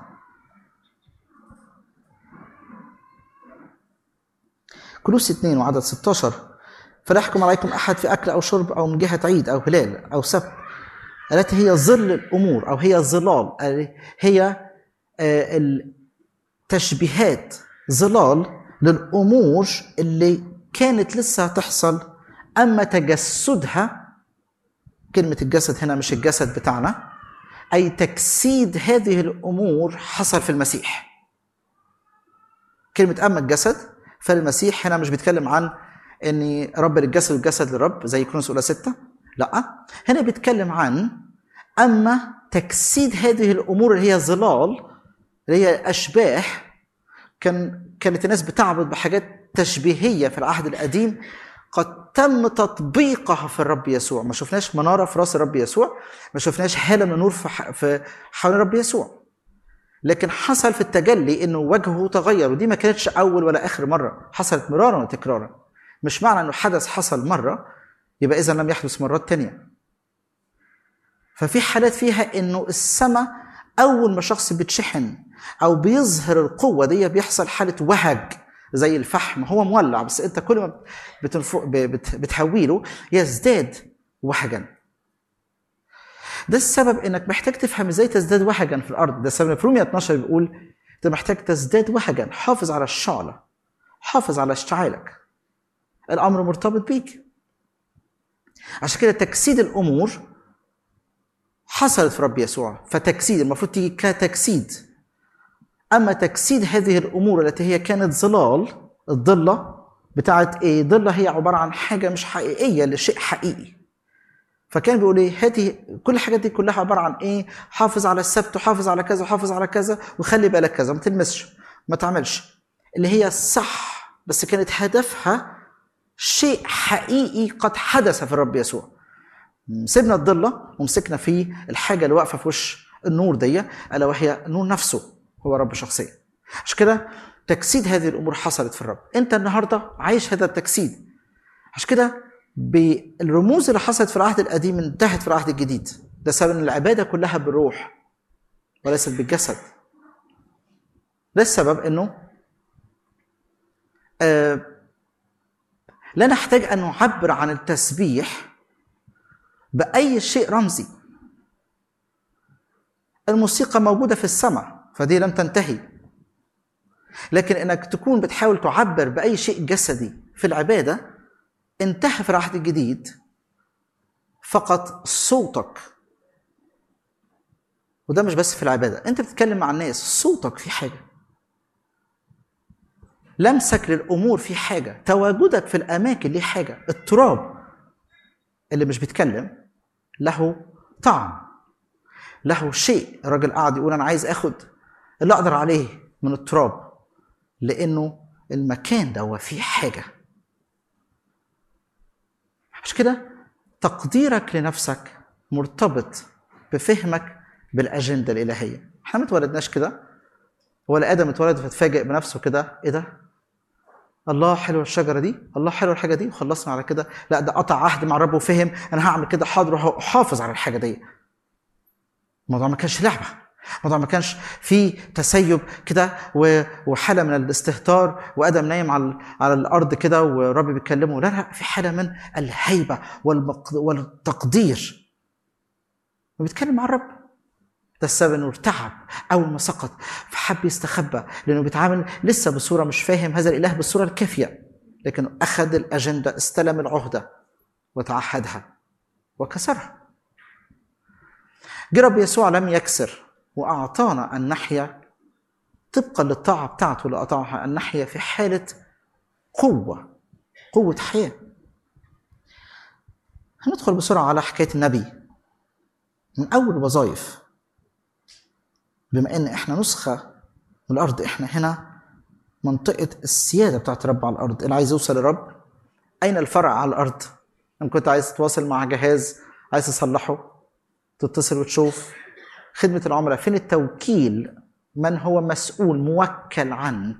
كلوس 2 وعدد 16 فلا يحكم عليكم احد في اكل او شرب او من جهه عيد او هلال او سبت التي هي ظل الامور او هي ظلال هي آه، التشبيهات ظلال للامور اللي كانت لسه هتحصل اما تجسدها كلمه الجسد هنا مش الجسد بتاعنا اي تجسيد هذه الامور حصل في المسيح كلمه اما الجسد فالمسيح هنا مش بيتكلم عن ان رب للجسد والجسد للرب زي كرونس اولى ستة لا هنا بيتكلم عن اما تجسيد هذه الامور اللي هي ظلال اللي هي اشباح كان كانت الناس بتعبد بحاجات تشبيهيه في العهد القديم قد تم تطبيقها في الرب يسوع ما شفناش مناره في راس الرب يسوع ما شفناش هاله من نور في ح- في حوالين الرب يسوع لكن حصل في التجلي انه وجهه تغير ودي ما كانتش اول ولا اخر مره حصلت مرارا وتكرارا مش معنى انه حدث حصل مره يبقى اذا لم يحدث مرات تانية ففي حالات فيها انه السماء اول ما شخص بيتشحن او بيظهر القوه دي بيحصل حاله وهج زي الفحم هو مولع بس انت كل ما بتنفو بت- بتهويله يزداد وهجا ده السبب انك محتاج تفهم ازاي تزداد وهجا في الارض ده السبب في رومية 12 بيقول انت محتاج تزداد وهجا حافظ على الشعله حافظ على اشتعالك الامر مرتبط بيك عشان كده تجسيد الامور حصلت في رب يسوع فتجسيد المفروض تيجي كتجسيد اما تجسيد هذه الامور التي هي كانت ظلال الضله بتاعت ايه ضله هي عباره عن حاجه مش حقيقيه لشيء حقيقي فكان بيقول ايه هذه كل الحاجات دي كلها عباره عن ايه حافظ على السبت وحافظ على كذا وحافظ على كذا وخلي بالك كذا ما تلمسش ما تعملش اللي هي الصح بس كانت هدفها شيء حقيقي قد حدث في الرب يسوع سيبنا الضله ومسكنا في الحاجه اللي واقفه في وش النور دي الا وهي النور نفسه هو رب شخصيا عشان كده تجسيد هذه الامور حصلت في الرب انت النهارده عايش هذا التجسيد عشان كده بالرموز اللي حصلت في العهد القديم انتهت في العهد الجديد ده سبب ان العباده كلها بالروح وليست بالجسد ده السبب انه آه لا نحتاج ان نعبر عن التسبيح باي شيء رمزي الموسيقى موجوده في السماء فدي لم تنتهي لكن انك تكون بتحاول تعبر باي شيء جسدي في العباده انتهى في العهد الجديد فقط صوتك وده مش بس في العباده انت بتتكلم مع الناس صوتك في حاجه لمسك للامور في حاجه تواجدك في الاماكن ليه حاجه التراب اللي مش بيتكلم له طعم له شيء الراجل قاعد يقول انا عايز اخد اللي اقدر عليه من التراب لانه المكان ده هو فيه حاجه عشان كده تقديرك لنفسك مرتبط بفهمك بالاجنده الالهيه احنا ما اتولدناش كده ولا ادم اتولد فاتفاجئ بنفسه كده ايه ده الله حلوه الشجره دي الله حلوه الحاجه دي وخلصنا على كده لا ده قطع عهد مع الرب وفهم انا هعمل كده حاضر وحافظ على الحاجه دي الموضوع ما كانش لعبه الموضوع ما كانش في تسيب كده و- وحاله من الاستهتار وادم نايم على على الارض كده والرب بيكلمه لا لا في حاله من الهيبه والمق- والتقدير وبيتكلم مع الرب ده السبب انه ارتعب اول ما سقط فحب يستخبى لانه بيتعامل لسه بصوره مش فاهم هذا الاله بالصوره الكافيه لكن اخذ الاجنده استلم العهده وتعهدها وكسرها جه رب يسوع لم يكسر واعطانا ان نحيا طبقا للطاعه بتاعته اللي قطعها ان نحيا في حاله قوه قوه حياه هندخل بسرعه على حكايه النبي من اول الوظائف بما ان احنا نسخه من الارض احنا هنا منطقه السياده بتاعت الرب على الارض اللي عايز يوصل للرب اين الفرع على الارض ان كنت عايز تتواصل مع جهاز عايز تصلحه تتصل وتشوف خدمه العملاء فين التوكيل من هو مسؤول موكل عن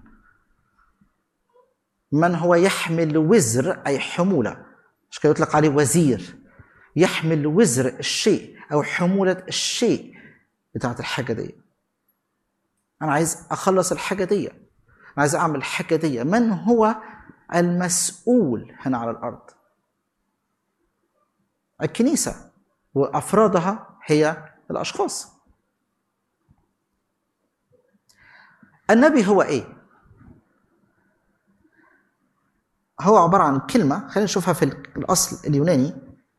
من هو يحمل وزر اي حموله مش كده يطلق عليه وزير يحمل وزر الشيء او حموله الشيء بتاعت الحاجه دي انا عايز اخلص الحاجه دي انا عايز اعمل الحاجه دي من هو المسؤول هنا على الارض الكنيسه وافرادها هي الاشخاص النبي هو ايه هو عباره عن كلمه خلينا نشوفها في الاصل اليوناني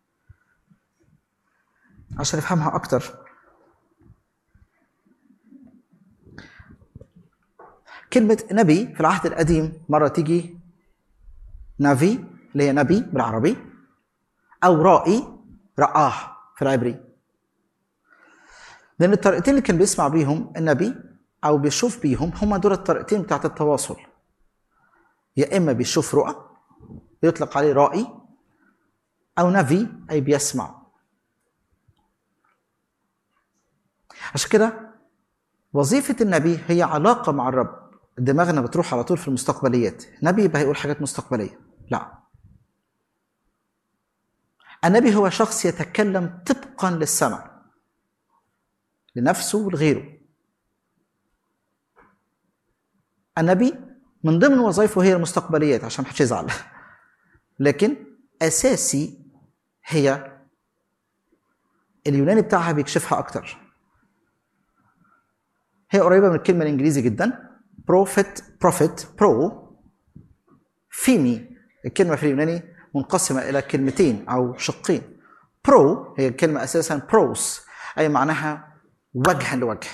عشان نفهمها اكتر كلمة نبي في العهد القديم مرة تيجي نافي اللي هي نبي بالعربي أو رائي رآه في العبري لأن الطريقتين اللي كان بيسمع بيهم النبي او بيشوف بيهم هما دول الطريقتين بتاعت التواصل يا اما بيشوف رؤى يطلق عليه رائي او نبي اي بيسمع عشان كده وظيفة النبي هي علاقة مع الرب دماغنا بتروح على طول في المستقبليات نبي يبقى هيقول حاجات مستقبلية لا النبي هو شخص يتكلم طبقا للسمع لنفسه ولغيره النبي من ضمن وظائفه هي المستقبليات عشان محدش يزعل لكن اساسي هي اليوناني بتاعها بيكشفها اكتر هي قريبه من الكلمه الانجليزي جدا بروفيت بروفيت برو فيمي الكلمه في اليوناني منقسمه الى كلمتين او شقين برو هي الكلمه اساسا بروس اي معناها وجها لوجه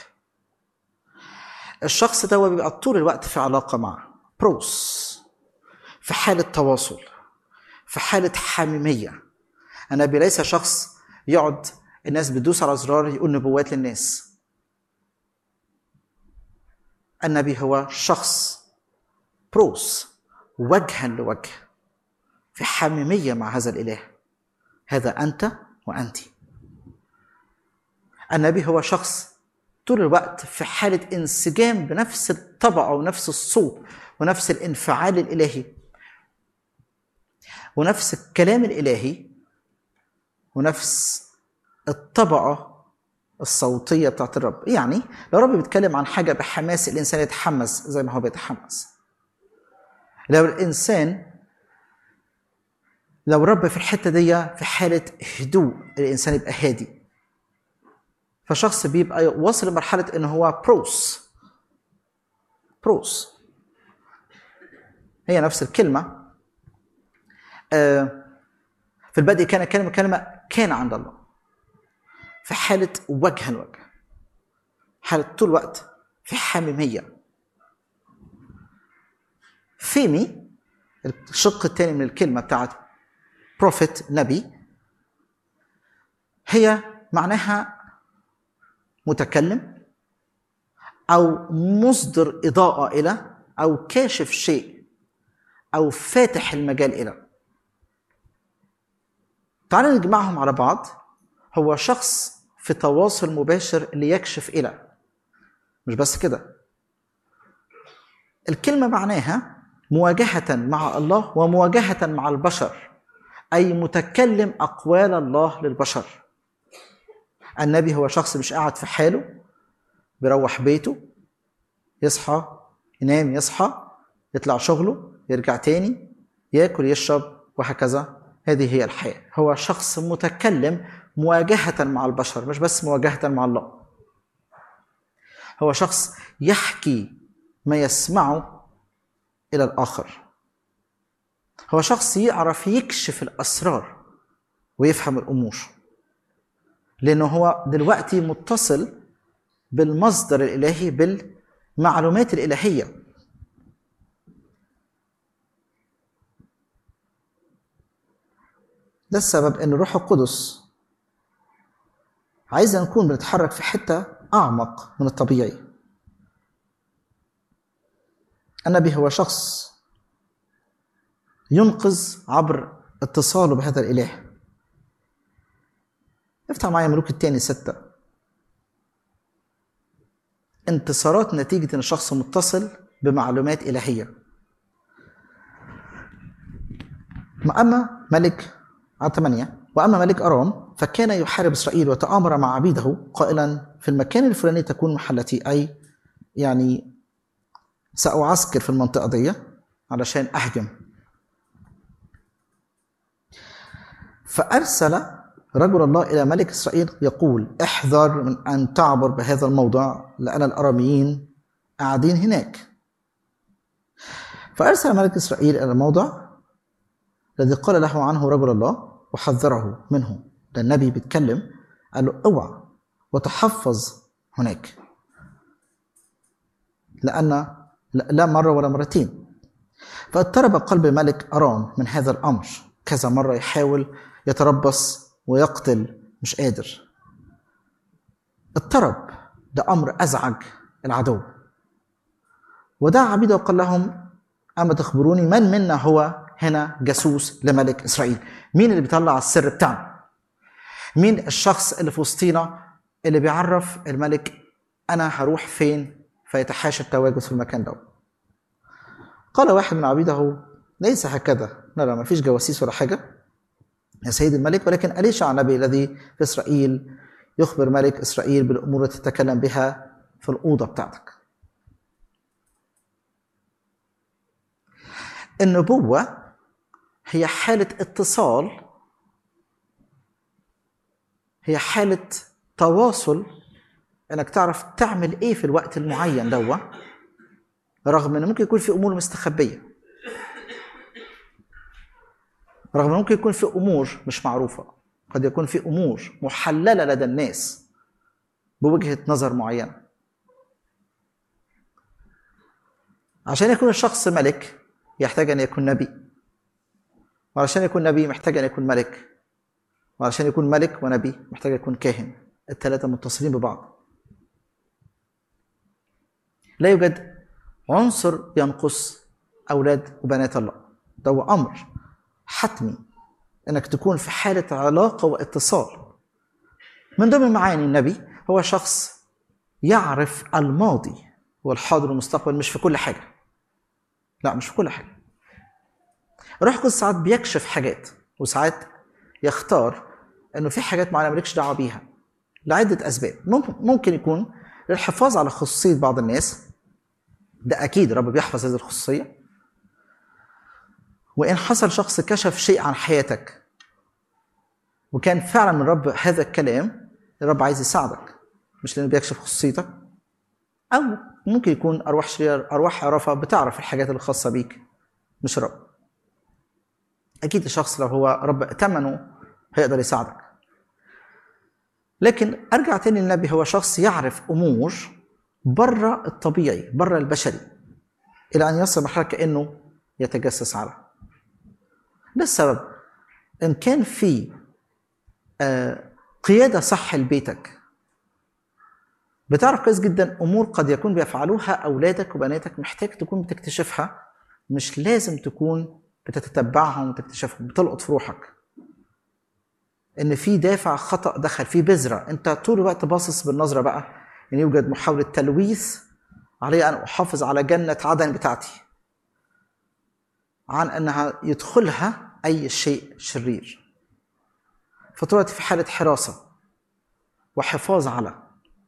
الشخص ده بيبقى طول الوقت في علاقه معه بروس في حاله تواصل في حاله حميميه النبي ليس شخص يقعد الناس بتدوس على زرار يقول نبوات للناس النبي هو شخص بروس وجها لوجه في حميميه مع هذا الاله هذا انت وانت النبي هو شخص طول الوقت في حالة انسجام بنفس الطبقة ونفس الصوت ونفس الانفعال الإلهي ونفس الكلام الإلهي ونفس الطبقة الصوتية بتاعت الرب يعني لو الرب بيتكلم عن حاجة بحماس الإنسان يتحمس زي ما هو بيتحمس لو الإنسان لو الرب في الحتة دي في حالة هدوء الإنسان يبقى هادي فشخص بيبقى واصل لمرحلة إن هو بروس بروس هي نفس الكلمة آه، في البدء كان كلمة كلمة كان عند الله في حالة وجها لوجه حالة طول الوقت في حميمية فيمي الشق الثاني من الكلمة بتاعت بروفيت نبي هي معناها متكلم او مصدر اضاءه الى او كاشف شيء او فاتح المجال الى تعالوا نجمعهم على بعض هو شخص في تواصل مباشر ليكشف الى مش بس كده الكلمه معناها مواجهه مع الله ومواجهه مع البشر اي متكلم اقوال الله للبشر النبي هو شخص مش قاعد في حاله بيروح بيته يصحى ينام يصحى يطلع شغله يرجع تاني ياكل يشرب وهكذا هذه هي الحياة هو شخص متكلم مواجهة مع البشر مش بس مواجهة مع الله هو شخص يحكي ما يسمعه إلى الآخر هو شخص يعرف يكشف الأسرار ويفهم الأمور لأنه هو دلوقتي متصل بالمصدر الإلهي بالمعلومات الإلهية ده السبب ان الروح القدس عايزنا نكون بنتحرك في حته اعمق من الطبيعي النبي هو شخص ينقذ عبر اتصاله بهذا الاله افتح معايا ملوك التاني ستة انتصارات نتيجة ان الشخص متصل بمعلومات إلهية أما ملك على ثمانية وأما ملك أرام فكان يحارب إسرائيل وتآمر مع عبيده قائلا في المكان الفلاني تكون محلتي أي يعني سأعسكر في المنطقة دي علشان أهجم فأرسل رجل الله إلى ملك إسرائيل يقول احذر من أن تعبر بهذا الموضع لأن الأراميين قاعدين هناك فأرسل ملك إسرائيل إلى الموضع الذي قال له عنه رجل الله وحذره منه ده النبي بيتكلم قال له اوعى وتحفظ هناك لأن لا مرة ولا مرتين فاضطرب قلب ملك أرام من هذا الأمر كذا مرة يحاول يتربص ويقتل مش قادر اضطرب ده أمر أزعج العدو ودعا عبيده وقال لهم أما تخبروني من منا هو هنا جاسوس لملك إسرائيل مين اللي بيطلع السر بتاعنا مين الشخص اللي في وسطينا اللي بيعرف الملك أنا هروح فين فيتحاشى التواجد في المكان ده قال واحد من عبيده ليس هكذا لا لا ما فيش جواسيس ولا حاجة يا سيد الملك ولكن أليشع النبي الذي في إسرائيل يخبر ملك إسرائيل بالأمور التي تتكلم بها في الأوضة بتاعتك النبوة هي حالة اتصال هي حالة تواصل انك تعرف تعمل ايه في الوقت المعين دوا رغم ان ممكن يكون في امور مستخبيه رغم ان ممكن يكون في امور مش معروفه قد يكون في امور محلله لدى الناس بوجهه نظر معينه عشان يكون الشخص ملك يحتاج ان يكون نبي وعشان يكون نبي محتاج ان يكون ملك وعشان يكون ملك ونبي محتاج يكون كاهن الثلاثه متصلين ببعض لا يوجد عنصر ينقص اولاد وبنات الله ده هو امر حتمي انك تكون في حاله علاقه واتصال من ضمن معاني النبي هو شخص يعرف الماضي والحاضر والمستقبل مش في كل حاجه لا مش في كل حاجه الروح القدس ساعات بيكشف حاجات وساعات يختار انه في حاجات معينه مالكش دعوه بيها لعده اسباب ممكن ممكن يكون للحفاظ على خصوصيه بعض الناس ده اكيد الرب بيحفظ هذه الخصوصيه وان حصل شخص كشف شيء عن حياتك وكان فعلا من الرب هذا الكلام الرب عايز يساعدك مش لانه بيكشف خصوصيتك او ممكن يكون ارواح شرير ارواح عرفه بتعرف الحاجات الخاصه بيك مش رب اكيد الشخص لو هو رب ائتمنه هيقدر يساعدك لكن ارجع تاني للنبي هو شخص يعرف امور بره الطبيعي بره البشري الى ان يصل مرحله كانه يتجسس على ده السبب ان كان في آه، قياده صح لبيتك بتعرف كويس جدا امور قد يكون بيفعلوها اولادك وبناتك محتاج تكون بتكتشفها مش لازم تكون بتتتبعهم وتكتشفهم بتلقط في روحك ان في دافع خطا دخل في بذره انت طول الوقت باصص بالنظره بقى ان يوجد محاوله تلويث علي ان احافظ على جنه عدن بتاعتي عن انها يدخلها اي شيء شرير فطول الوقت في حاله حراسه وحفاظ على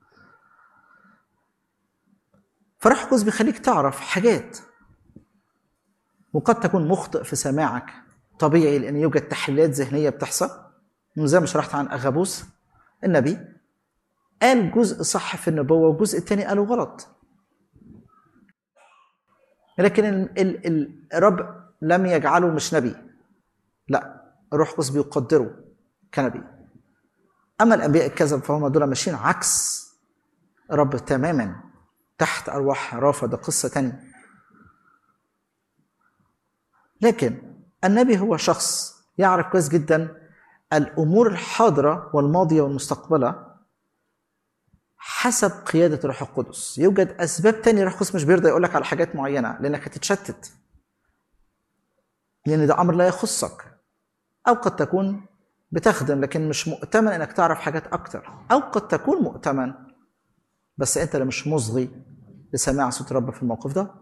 فروح القدس بيخليك تعرف حاجات وقد تكون مخطئ في سماعك طبيعي لان يوجد تحليلات ذهنيه بتحصل زي ما شرحت عن اغابوس النبي قال جزء صح في النبوه والجزء الثاني قاله غلط لكن ال ال ال الرب لم يجعله مش نبي لا الروح القدس بيقدره كنبي اما الانبياء الكذب فهم دول ماشيين عكس الرب تماما تحت ارواح رافه ده قصه تانية لكن النبي هو شخص يعرف كويس جدا الامور الحاضره والماضيه والمستقبله حسب قياده الروح القدس يوجد اسباب تانية الروح القدس مش بيرضى يقول لك على حاجات معينه لانك هتتشتت لان ده امر لا يخصك او قد تكون بتخدم لكن مش مؤتمن انك تعرف حاجات اكتر او قد تكون مؤتمن بس انت اللي مش مصغي لسماع صوت الرب في الموقف ده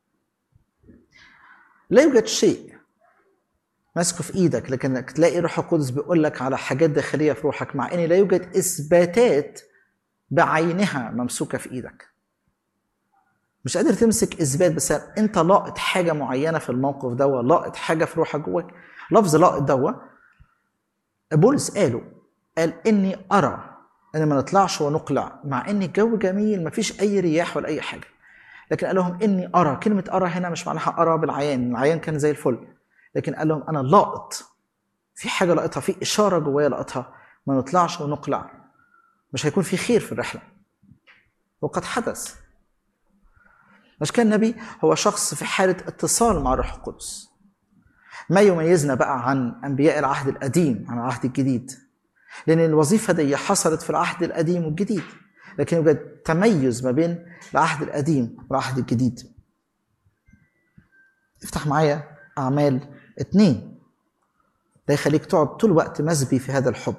لا يوجد شيء ماسكه في ايدك لكنك تلاقي روح القدس بيقول لك على حاجات داخليه في روحك مع ان لا يوجد اثباتات بعينها ممسوكه في ايدك مش قادر تمسك اثبات بس انت لاقط حاجه معينه في الموقف ده لاقط حاجه في روحك جواك لفظ لاقط دوا بولس قاله قال اني ارى ان ما نطلعش ونقلع مع ان الجو جميل مفيش اي رياح ولا اي حاجه لكن قال لهم اني ارى كلمه ارى هنا مش معناها ارى بالعيان العيان كان زي الفل لكن قال لهم انا لاقط في حاجه لاقطها في اشاره جوايا لاقطها ما نطلعش ونقلع مش هيكون في خير في الرحله وقد حدث مش كان النبي هو شخص في حاله اتصال مع الروح القدس ما يميزنا بقى عن انبياء العهد القديم عن العهد الجديد لان الوظيفه دي حصلت في العهد القديم والجديد لكن يوجد تميز ما بين العهد القديم والعهد الجديد افتح معايا أعمال اتنين ده يخليك تقعد طول الوقت مسبي في هذا الحب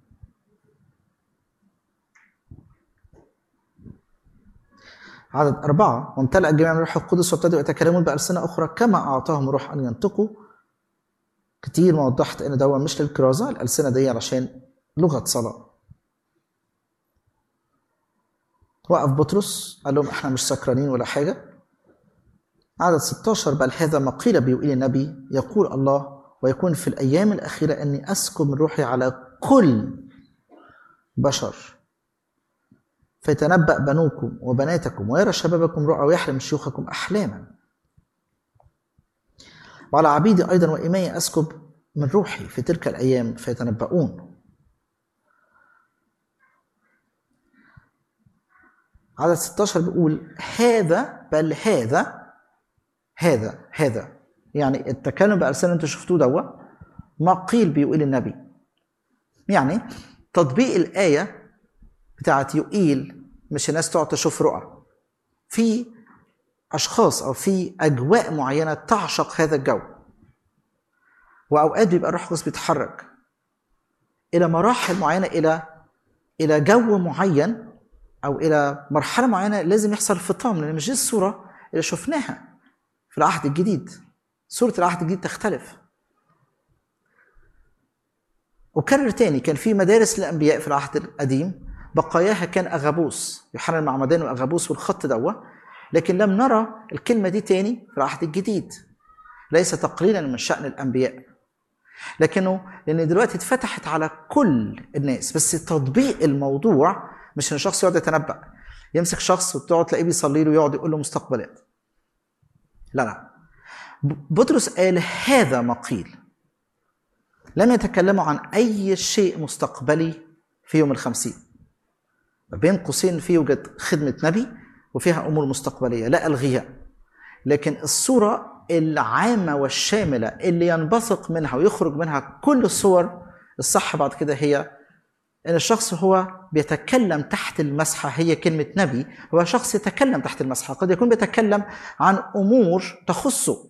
عدد أربعة وامتلأ الجميع من الروح القدس وابتدوا يتكلمون بألسنة أخرى كما أعطاهم روح أن ينطقوا كتير ما وضحت إن ده مش للكرازة الألسنة دي علشان لغة صلاة وقف بطرس قال لهم احنا مش سكرانين ولا حاجة عدد 16 بل هذا ما قيل بيقول النبي يقول الله ويكون في الأيام الأخيرة أني أسكب من روحي على كل بشر فيتنبأ بنوكم وبناتكم ويرى شبابكم رؤى ويحلم شيوخكم أحلاما وعلى عبيدي أيضا وإمائي أسكب من روحي في تلك الأيام فيتنبؤون عدد 16 بيقول هذا بل هذا هذا هذا يعني التكلم بألسنة انتوا شفتوه دوا ما قيل بيقول النبي يعني تطبيق الآية بتاعت يقيل مش الناس تقعد تشوف رؤى في أشخاص أو في أجواء معينة تعشق هذا الجو وأوقات بيبقى الروح القدس بيتحرك إلى مراحل معينة إلى إلى جو معين أو إلى مرحلة معينة لازم يحصل فطام لأن مش دي الصورة اللي شفناها في العهد الجديد صورة العهد الجديد تختلف وكرر تاني كان في مدارس للأنبياء في العهد القديم بقاياها كان أغابوس يوحنا المعمدان وأغابوس والخط دوا لكن لم نرى الكلمة دي تاني في العهد الجديد ليس تقليلا من شأن الأنبياء لكنه لأن دلوقتي اتفتحت على كل الناس بس تطبيق الموضوع مش إن شخص يقعد يتنبأ يمسك شخص وتقعد تلاقيه بيصلي له ويقعد يقول له مستقبلات لا لا بطرس قال هذا ما قيل لم يتكلموا عن أي شيء مستقبلي في يوم الخمسين بين قوسين في يوجد خدمة نبي وفيها أمور مستقبلية لا ألغيها لكن الصورة العامة والشاملة اللي ينبثق منها ويخرج منها كل الصور الصح بعد كده هي ان الشخص هو بيتكلم تحت المسحه هي كلمه نبي هو شخص يتكلم تحت المسحه قد يكون بيتكلم عن امور تخصه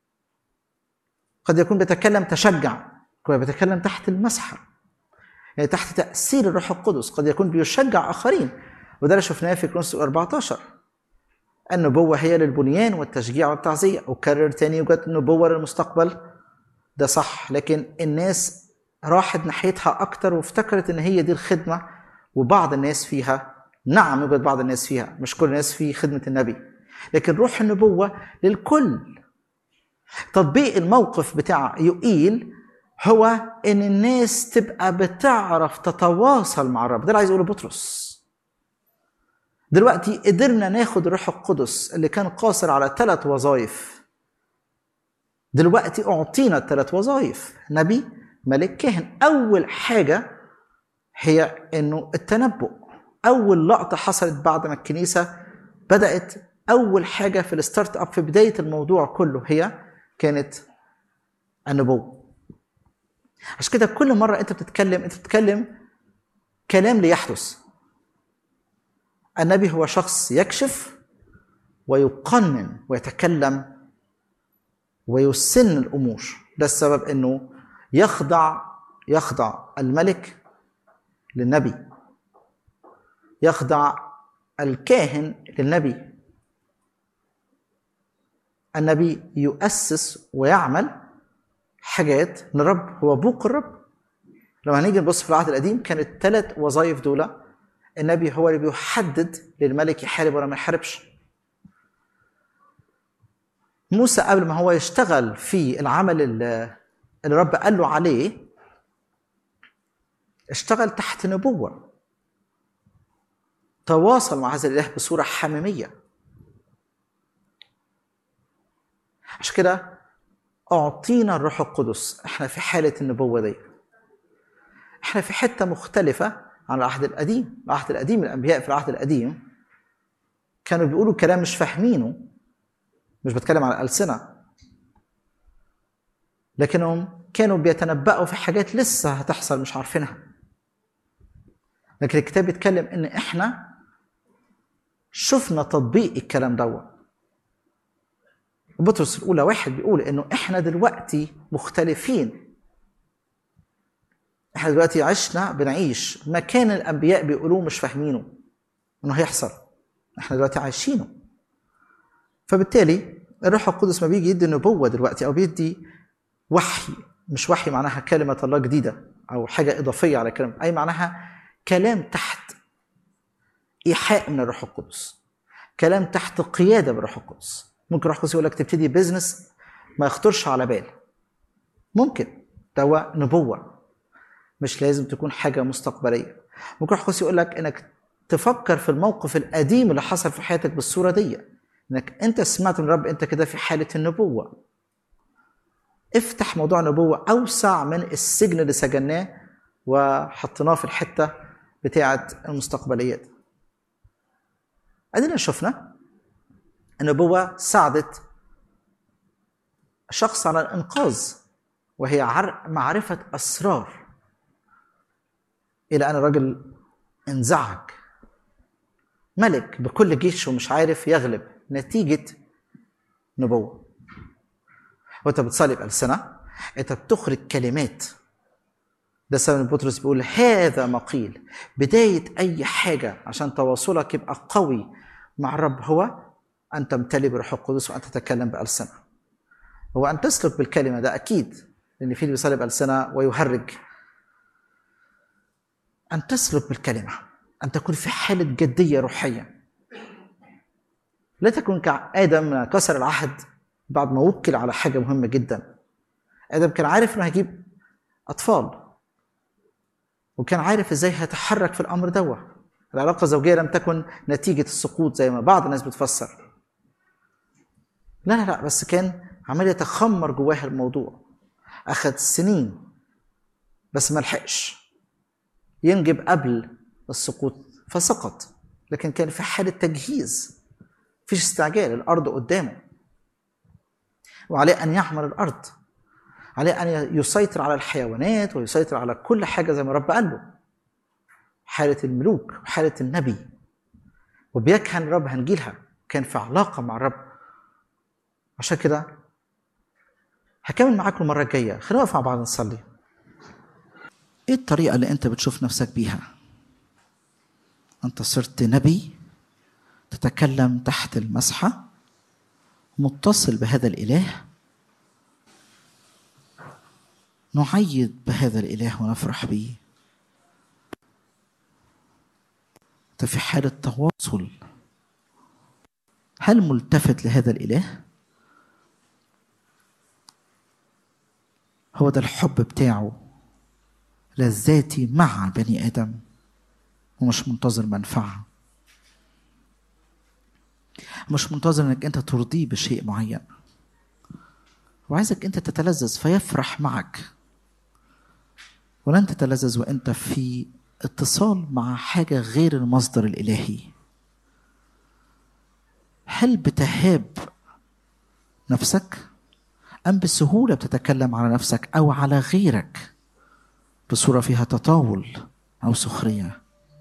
قد يكون بيتكلم تشجع قد بيتكلم تحت المسحه يعني تحت تاثير الروح القدس قد يكون بيشجع اخرين وده اللي شفناه في كورنثوس 14 النبوة هي للبنيان والتشجيع والتعزية وكرر تاني يوجد نبوة للمستقبل ده صح لكن الناس راحت ناحيتها اكتر وافتكرت ان هي دي الخدمه وبعض الناس فيها نعم يوجد بعض الناس فيها مش كل الناس في خدمه النبي لكن روح النبوه للكل تطبيق الموقف بتاع يقيل هو ان الناس تبقى بتعرف تتواصل مع الرب ده اللي عايز يقوله بطرس دلوقتي قدرنا ناخد الروح القدس اللي كان قاصر على ثلاث وظائف دلوقتي اعطينا الثلاث وظائف نبي ملك كاهن اول حاجه هي انه التنبؤ اول لقطه حصلت بعد ما الكنيسه بدات اول حاجه في الستارت اب في بدايه الموضوع كله هي كانت النبوه عشان كده كل مره انت بتتكلم انت بتتكلم كلام ليحدث النبي هو شخص يكشف ويقنن ويتكلم ويسن الامور ده السبب انه يخضع يخضع الملك للنبي يخضع الكاهن للنبي النبي يؤسس ويعمل حاجات للرب هو بوق الرب لما هنيجي نبص في العهد القديم كانت ثلاث وظائف دول النبي هو اللي بيحدد للملك يحارب ولا ما يحاربش موسى قبل ما هو يشتغل في العمل اللي الرب قال له عليه اشتغل تحت نبوة تواصل مع هذا الإله بصورة حميمية عشان كده أعطينا الروح القدس احنا في حالة النبوة دي احنا في حتة مختلفة عن العهد القديم العهد القديم الأنبياء في العهد القديم كانوا بيقولوا كلام مش فاهمينه مش بتكلم عن الألسنة لكنهم كانوا بيتنبأوا في حاجات لسه هتحصل مش عارفينها لكن الكتاب بيتكلم ان احنا شفنا تطبيق الكلام دوت بطرس الاولى واحد بيقول انه احنا دلوقتي مختلفين احنا دلوقتي عشنا بنعيش مكان الانبياء بيقولوه مش فاهمينه انه هيحصل احنا دلوقتي عايشينه فبالتالي الروح القدس ما بيجي يدي نبوه دلوقتي او بيدي وحي مش وحي معناها كلمه الله جديده او حاجه اضافيه على كلام اي معناها كلام تحت ايحاء من الروح القدس كلام تحت قياده بالروح القدس ممكن الروح القدس يقول لك تبتدي بيزنس ما يخطرش على بال ممكن ده هو نبوه مش لازم تكون حاجه مستقبليه ممكن الروح القدس يقول لك انك تفكر في الموقف القديم اللي حصل في حياتك بالصوره دي انك انت سمعت من الرب انت كده في حاله النبوه افتح موضوع النبوه اوسع من السجن اللي سجناه وحطيناه في الحته بتاعه المستقبليات ادينا شفنا النبوه ساعدت شخص على الانقاذ وهي عر- معرفه اسرار الى ان الرجل انزعج ملك بكل جيشه مش عارف يغلب نتيجه نبوه وانت بتصلي بألسنة انت بتخرج كلمات ده سبب إن بطرس بيقول هذا ما قيل بداية أي حاجة عشان تواصلك يبقى قوي مع الرب هو أن تمتلي بروح القدس وأن تتكلم بألسنة هو أن تسلك بالكلمة ده أكيد لأن في اللي بيصلي بألسنة ويهرج أن تسلك بالكلمة أن تكون في حالة جدية روحية لا تكون كآدم كسر العهد بعد ما وكل على حاجة مهمة جدا آدم كان عارف إنه هيجيب أطفال وكان عارف إزاي هيتحرك في الأمر دوا العلاقة الزوجية لم تكن نتيجة السقوط زي ما بعض الناس بتفسر لا لا لا بس كان عمال يتخمر جواه الموضوع أخذ سنين بس ما لحقش ينجب قبل السقوط فسقط لكن كان في حالة تجهيز مفيش استعجال الأرض قدامه وعليه أن يعمل الأرض عليه أن يسيطر على الحيوانات ويسيطر على كل حاجة زي ما رب قال له حالة الملوك وحالة النبي وبيكهن الرب هنجيلها كان في علاقة مع الرب عشان كده هكمل معاكم المرة الجاية خلينا نقف مع بعض نصلي ايه الطريقة اللي انت بتشوف نفسك بيها انت صرت نبي تتكلم تحت المسحة متصل بهذا الإله نعيد بهذا الإله ونفرح به أنت في حالة تواصل هل ملتفت لهذا الإله؟ هو ده الحب بتاعه لذاتي مع بني آدم ومش منتظر منفعة مش منتظر انك انت ترضيه بشيء معين وعايزك انت تتلذذ فيفرح معك ولن تتلذذ وانت في اتصال مع حاجة غير المصدر الإلهي هل بتهاب نفسك أم بسهولة بتتكلم على نفسك أو على غيرك بصورة فيها تطاول أو سخرية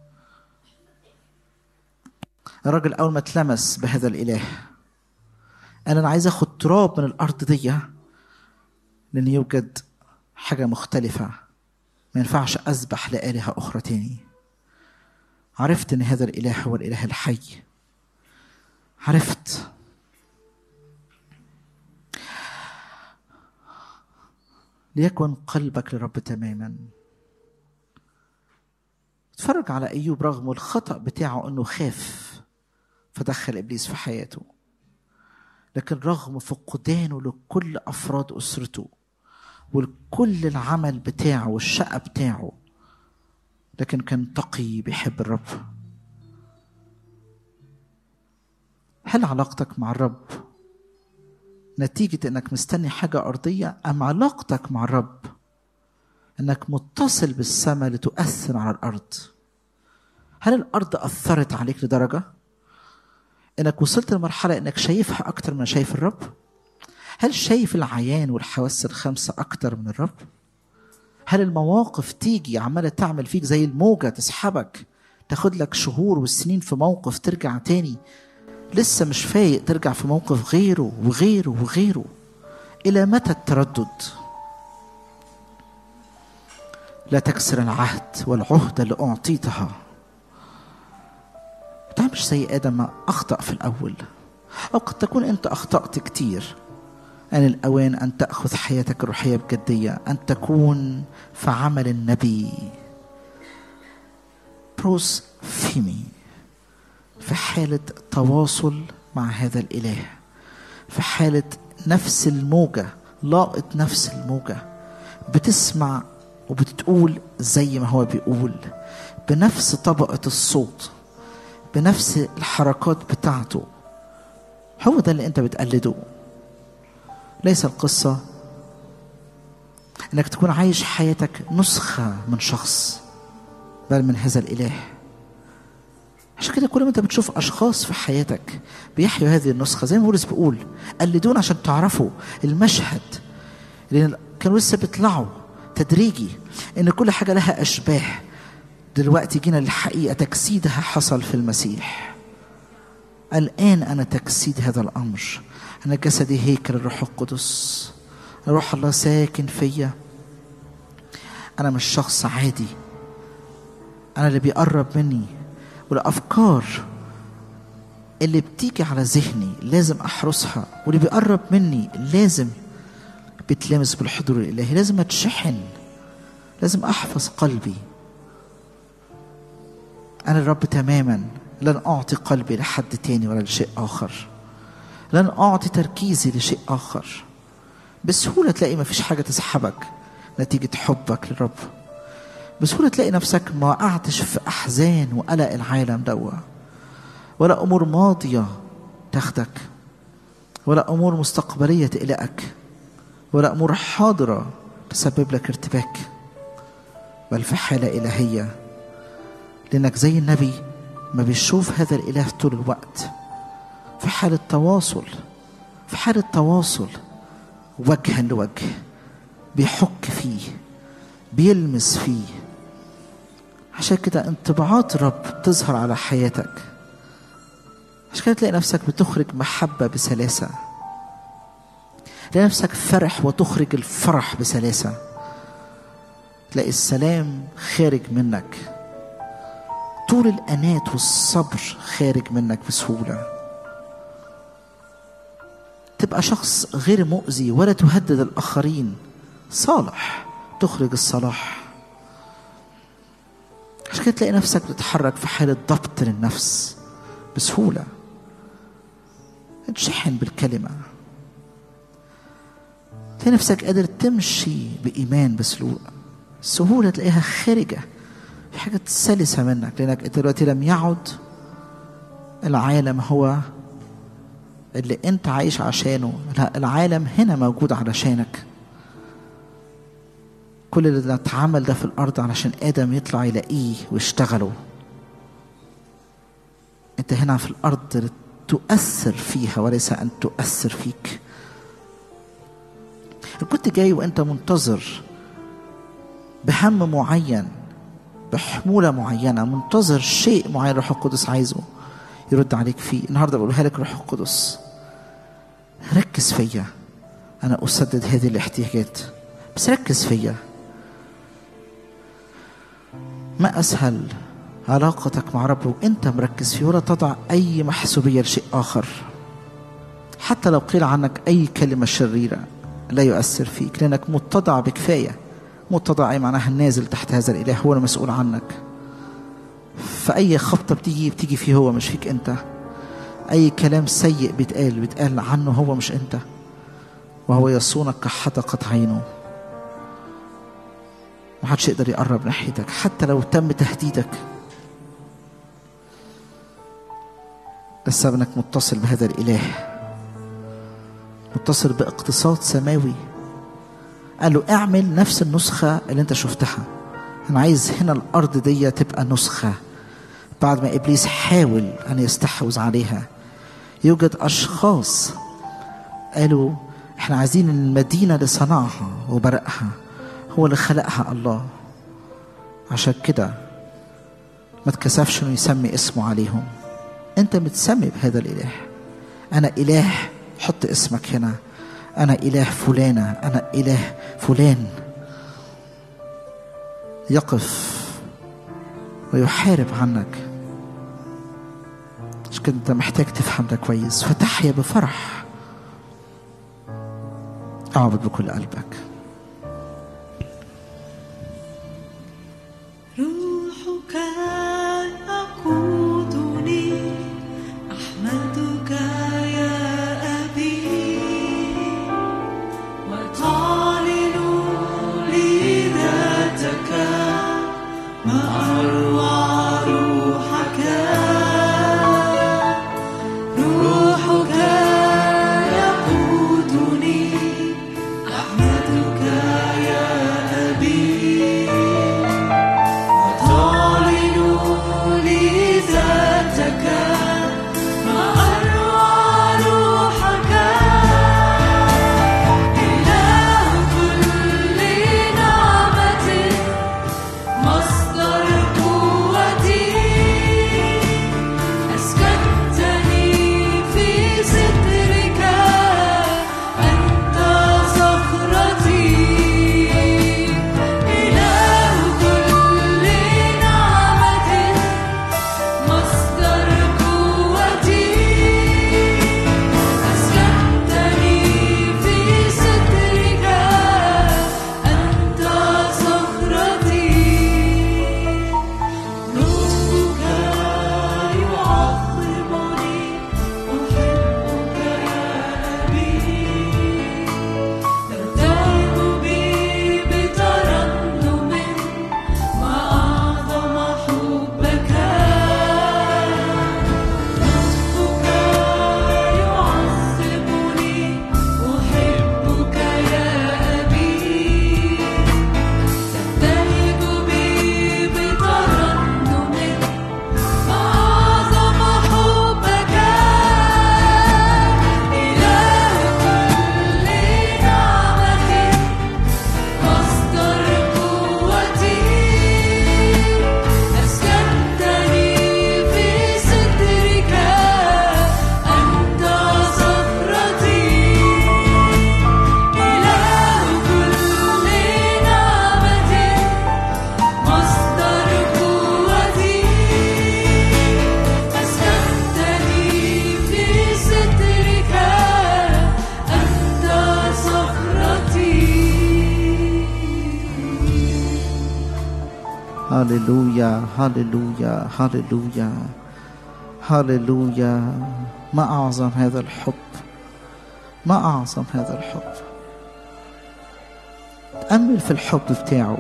الراجل أول ما اتلمس بهذا الإله قال أنا عايز أخد تراب من الأرض دي لأن يوجد حاجة مختلفة ما ينفعش أذبح لآلهة أخرى تاني عرفت أن هذا الإله هو الإله الحي عرفت ليكن قلبك لرب تماما اتفرج على ايوب رغم الخطا بتاعه انه خاف فدخل ابليس في حياته لكن رغم فقدانه لكل افراد اسرته ولكل العمل بتاعه والشقه بتاعه لكن كان تقي بيحب الرب هل علاقتك مع الرب نتيجة انك مستني حاجة ارضية ام علاقتك مع الرب انك متصل بالسماء لتؤثر على الارض هل الارض اثرت عليك لدرجة انك وصلت لمرحلة انك شايفها اكتر من شايف الرب هل شايف العيان والحواس الخمسة اكتر من الرب هل المواقف تيجي عمالة تعمل فيك زي الموجة تسحبك تاخد لك شهور والسنين في موقف ترجع تاني لسه مش فايق ترجع في موقف غيره وغيره وغيره الى متى التردد لا تكسر العهد والعهد اللي اعطيتها ما تعملش زي ادم ما اخطا في الاول او قد تكون انت اخطات كتير ان الاوان ان تاخذ حياتك الروحيه بجديه ان تكون في عمل النبي بروس فيمي في حالة تواصل مع هذا الإله في حالة نفس الموجة لاقط نفس الموجة بتسمع وبتقول زي ما هو بيقول بنفس طبقة الصوت بنفس الحركات بتاعته هو ده اللي انت بتقلده ليس القصة انك تكون عايش حياتك نسخة من شخص بل من هذا الإله عشان كده كل ما انت بتشوف اشخاص في حياتك بيحيوا هذه النسخه زي ما بولس بيقول قلدون عشان تعرفوا المشهد لان كانوا لسه بيطلعوا تدريجي ان كل حاجه لها اشباه دلوقتي جينا للحقيقه تجسيدها حصل في المسيح الان انا تجسيد هذا الامر انا جسدي هيكل الروح القدس روح الله ساكن فيا انا مش شخص عادي انا اللي بيقرب مني والافكار اللي بتيجي على ذهني لازم احرسها واللي بيقرب مني لازم بيتلمس بالحضور الالهي لازم اتشحن لازم احفظ قلبي انا الرب تماما لن اعطي قلبي لحد تاني ولا لشيء اخر لن اعطي تركيزي لشيء اخر بسهوله تلاقي مفيش حاجه تسحبك نتيجه حبك للرب بسهولة تلاقي نفسك ما وقعتش في أحزان وقلق العالم دوا ولا أمور ماضية تاخدك ولا أمور مستقبلية تقلقك ولا أمور حاضرة تسبب لك ارتباك بل في حالة إلهية لأنك زي النبي ما بيشوف هذا الإله طول الوقت في حالة تواصل في حالة تواصل وجها لوجه بيحك فيه بيلمس فيه عشان كده انطباعات الرب تظهر على حياتك عشان كده تلاقي نفسك بتخرج محبة بسلاسة تلاقي نفسك فرح وتخرج الفرح بسلاسة تلاقي السلام خارج منك طول الأنات والصبر خارج منك بسهولة تبقى شخص غير مؤذي ولا تهدد الآخرين صالح تخرج الصلاح عشان كده تلاقي نفسك بتتحرك في حالة ضبط للنفس بسهولة تشحن بالكلمة تلاقي نفسك قادر تمشي بإيمان بسلوك السهولة تلاقيها خارجة في حاجة سلسة منك لأنك أنت دلوقتي لم يعد العالم هو اللي أنت عايش عشانه لا العالم هنا موجود علشانك كل اللي اتعمل ده في الارض علشان ادم يطلع يلاقيه ويشتغله انت هنا في الارض تؤثر فيها وليس ان تؤثر فيك كنت جاي وانت منتظر بهم معين بحموله معينه منتظر شيء معين روح القدس عايزه يرد عليك فيه النهارده بقولها لك روح القدس ركز فيا انا اسدد هذه الاحتياجات بس ركز فيا ما أسهل علاقتك مع رب وأنت مركز فيه ولا تضع أي محسوبية لشيء آخر حتى لو قيل عنك أي كلمة شريرة لا يؤثر فيك لأنك متضع بكفاية متضع أي معناها نازل تحت هذا الإله هو المسؤول عنك فأي خبطة بتيجي بتيجي فيه هو مش فيك أنت أي كلام سيء بيتقال بيتقال عنه هو مش أنت وهو يصونك كحدقة عينه محدش يقدر يقرب ناحيتك حتى لو تم تهديدك بس انك متصل بهذا الاله متصل باقتصاد سماوي قال له اعمل نفس النسخة اللي انت شفتها انا عايز هنا الارض دي تبقى نسخة بعد ما ابليس حاول ان يستحوذ عليها يوجد اشخاص قالوا احنا عايزين المدينة اللي صنعها وبرقها هو اللي خلقها الله عشان كده ما تكسفش انه يسمي اسمه عليهم انت متسمي بهذا الاله انا اله حط اسمك هنا انا اله فلانه انا اله فلان يقف ويحارب عنك مش كده انت محتاج تفهم ده كويس فتحيا بفرح اعبد بكل قلبك روحك يقودني أحمدك يا أبي وتعلن لي ذاتك ما أروع روحك روحك يقودني أحمدك يا أبي تعلن لي ذاتك ما أروع روحك إله كل نعمة مصدر قوتي أسكنتني في سترك أنت صخرتي إله كل نعمة مصدر قوتي أسكنتني في سترك أنت صخرتي لطفك يعظمني أحبك يا أبي ترتعب بي بترنم وأعظم حبك لطفك يعذبني أحبك يا أبي تبتهج بي بترنم وأعظم حبك إله كل نعمة مصدر قوتي أسكنتني في سترك أنت صخرتي إله كل نعمة مصدر قوتي أسكنتني في سترك أنت صخرتي هللويا هللويا هللويا هللويا ما أعظم هذا الحب ما أعظم هذا الحب تأمل في الحب بتاعه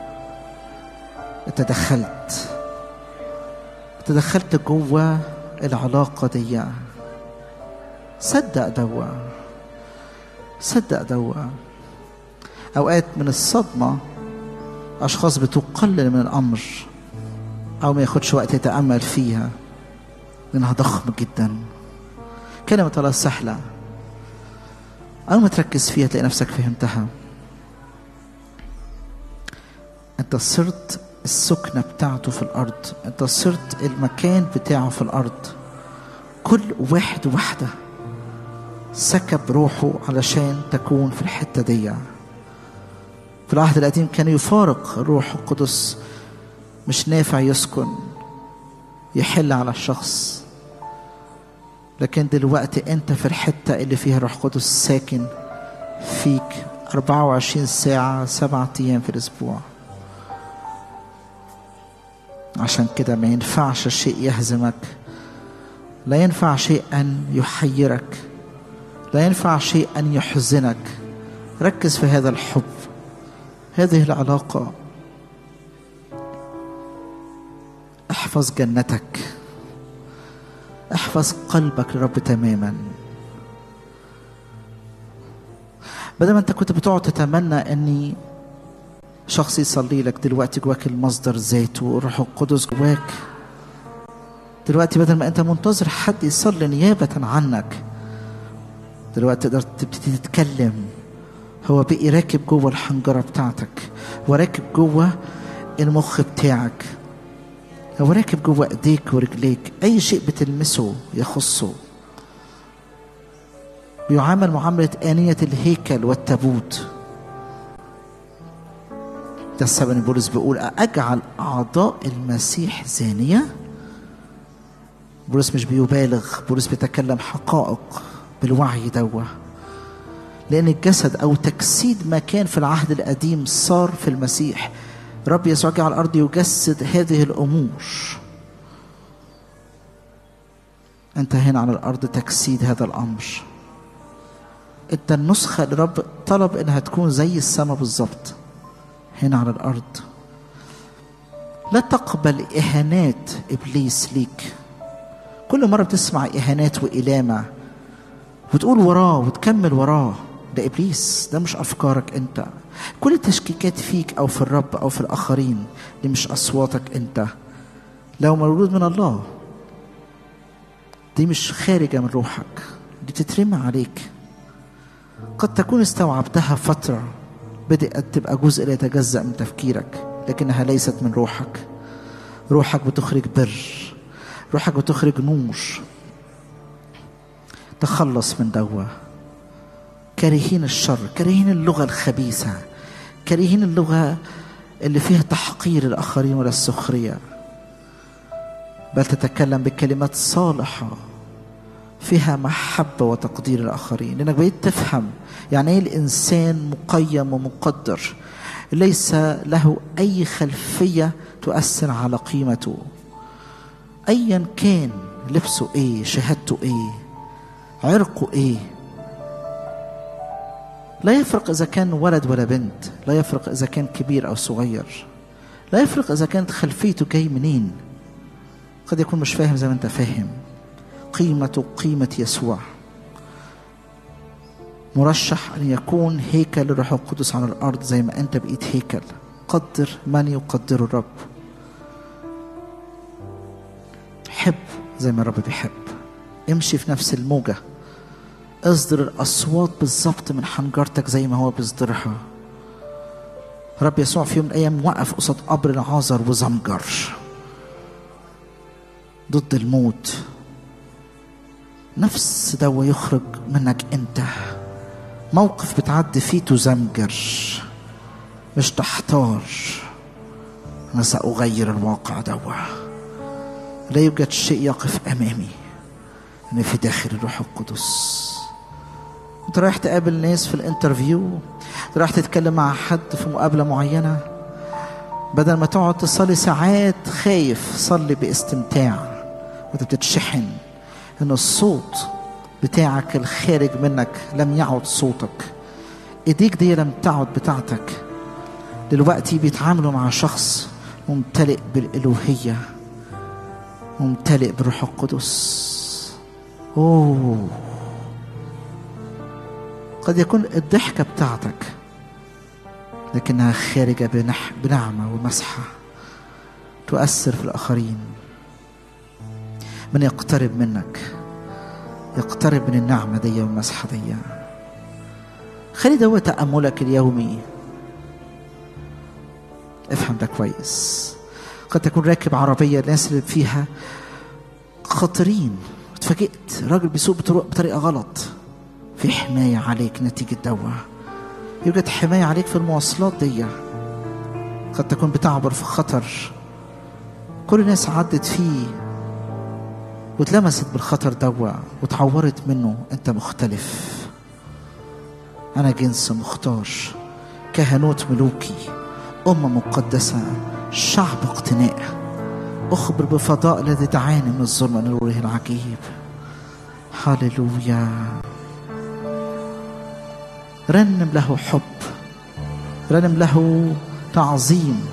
انت دخلت انت دخلت جوه العلاقة دي صدق دوا صدق دوا أوقات من الصدمة أشخاص بتقلل من الأمر أو ما ياخدش وقت يتأمل فيها لأنها ضخمة جدا كلمة الله سهلة أول ما تركز فيها تلاقي نفسك فهمتها أنت صرت السكنة بتاعته في الأرض أنت صرت المكان بتاعه في الأرض كل واحد واحدة سكب روحه علشان تكون في الحتة دي في العهد القديم كان يفارق الروح القدس مش نافع يسكن يحل على الشخص لكن دلوقتي انت في الحتة اللي فيها الروح القدس ساكن فيك 24 ساعة سبعة أيام في الأسبوع عشان كده ما ينفعش شيء يهزمك لا ينفع شيء أن يحيرك لا ينفع شيء أن يحزنك ركز في هذا الحب هذه العلاقة احفظ جنتك احفظ قلبك للرب تماما بدل ما انت كنت بتقعد تتمنى اني شخص يصلي لك دلوقتي جواك المصدر ذاته والروح القدس جواك دلوقتي بدل ما انت منتظر حد يصلي نيابة عنك دلوقتي تقدر تبتدي تتكلم هو بقي راكب جوه الحنجرة بتاعتك وراكب جوه المخ بتاعك هو راكب جوه ايديك ورجليك اي شيء بتلمسه يخصه بيعامل معاملة آنية الهيكل والتابوت ده السبب ان بولس بيقول أجعل أعضاء المسيح زانية بولس مش بيبالغ بولس بيتكلم حقائق بالوعي دوه لأن الجسد أو تجسيد ما كان في العهد القديم صار في المسيح رب يسوع جه على الأرض يجسد هذه الأمور أنت هنا على الأرض تجسيد هذا الأمر أنت النسخة اللي رب طلب إنها تكون زي السماء بالظبط هنا على الأرض لا تقبل إهانات إبليس ليك كل مرة بتسمع إهانات وإلامة وتقول وراه وتكمل وراه ده ابليس ده مش افكارك انت كل التشكيكات فيك او في الرب او في الاخرين دي مش اصواتك انت لو مولود من الله دي مش خارجه من روحك دي تترمى عليك قد تكون استوعبتها فتره بدأت تبقى جزء لا يتجزأ من تفكيرك لكنها ليست من روحك روحك بتخرج بر روحك بتخرج نور تخلص من دوا كارهين الشر كارهين اللغة الخبيثة كارهين اللغة اللي فيها تحقير الآخرين ولا السخرية بل تتكلم بكلمات صالحة فيها محبة وتقدير الآخرين لأنك بقيت تفهم يعني إيه الإنسان مقيم ومقدر ليس له أي خلفية تؤثر على قيمته أيا كان لبسه إيه شهادته إيه عرقه إيه لا يفرق إذا كان ولد ولا بنت لا يفرق إذا كان كبير أو صغير لا يفرق إذا كانت خلفيته جاي منين قد يكون مش فاهم زي ما أنت فاهم قيمته قيمة يسوع مرشح أن يكون هيكل الروح القدس على الأرض زي ما أنت بقيت هيكل قدر من يقدر الرب حب زي ما الرب بيحب امشي في نفس الموجة اصدر الأصوات بالظبط من حنجرتك زي ما هو بيصدرها رب يسوع في يوم من الأيام وقف قصاد قبر العازر وزمجر ضد الموت نفس دوا يخرج منك انت موقف بتعدي فيه تزمجر مش تحتار انا ساغير الواقع دوا لا يوجد شيء يقف امامي انا في داخل الروح القدس انت رايح تقابل ناس في الانترفيو رايح تتكلم مع حد في مقابله معينه بدل ما تقعد تصلي ساعات خايف صلي باستمتاع وانت بتتشحن ان الصوت بتاعك الخارج منك لم يعد صوتك ايديك دي لم تعد بتاعتك دلوقتي بيتعاملوا مع شخص ممتلئ بالالوهيه ممتلئ بالروح القدس اوه قد يكون الضحكه بتاعتك لكنها خارجه بنح بنعمه ومسحه تؤثر في الاخرين من يقترب منك يقترب من النعمة دي والمسحة دي خلي ده هو تأملك اليومي افهم ده كويس قد تكون راكب عربية الناس اللي فيها خطرين اتفاجئت راجل بيسوق بطرق بطريقة غلط في حماية عليك نتيجة دوا يوجد حماية عليك في المواصلات دي قد تكون بتعبر في خطر كل الناس عدت فيه واتلمست بالخطر دوا وتعورت منه انت مختلف انا جنس مختار كهنوت ملوكي أمة مقدسة شعب اقتناء أخبر بفضاء الذي دعاني من الظلم إلى نوره العجيب هللويا رنم له حب رنم له تعظيم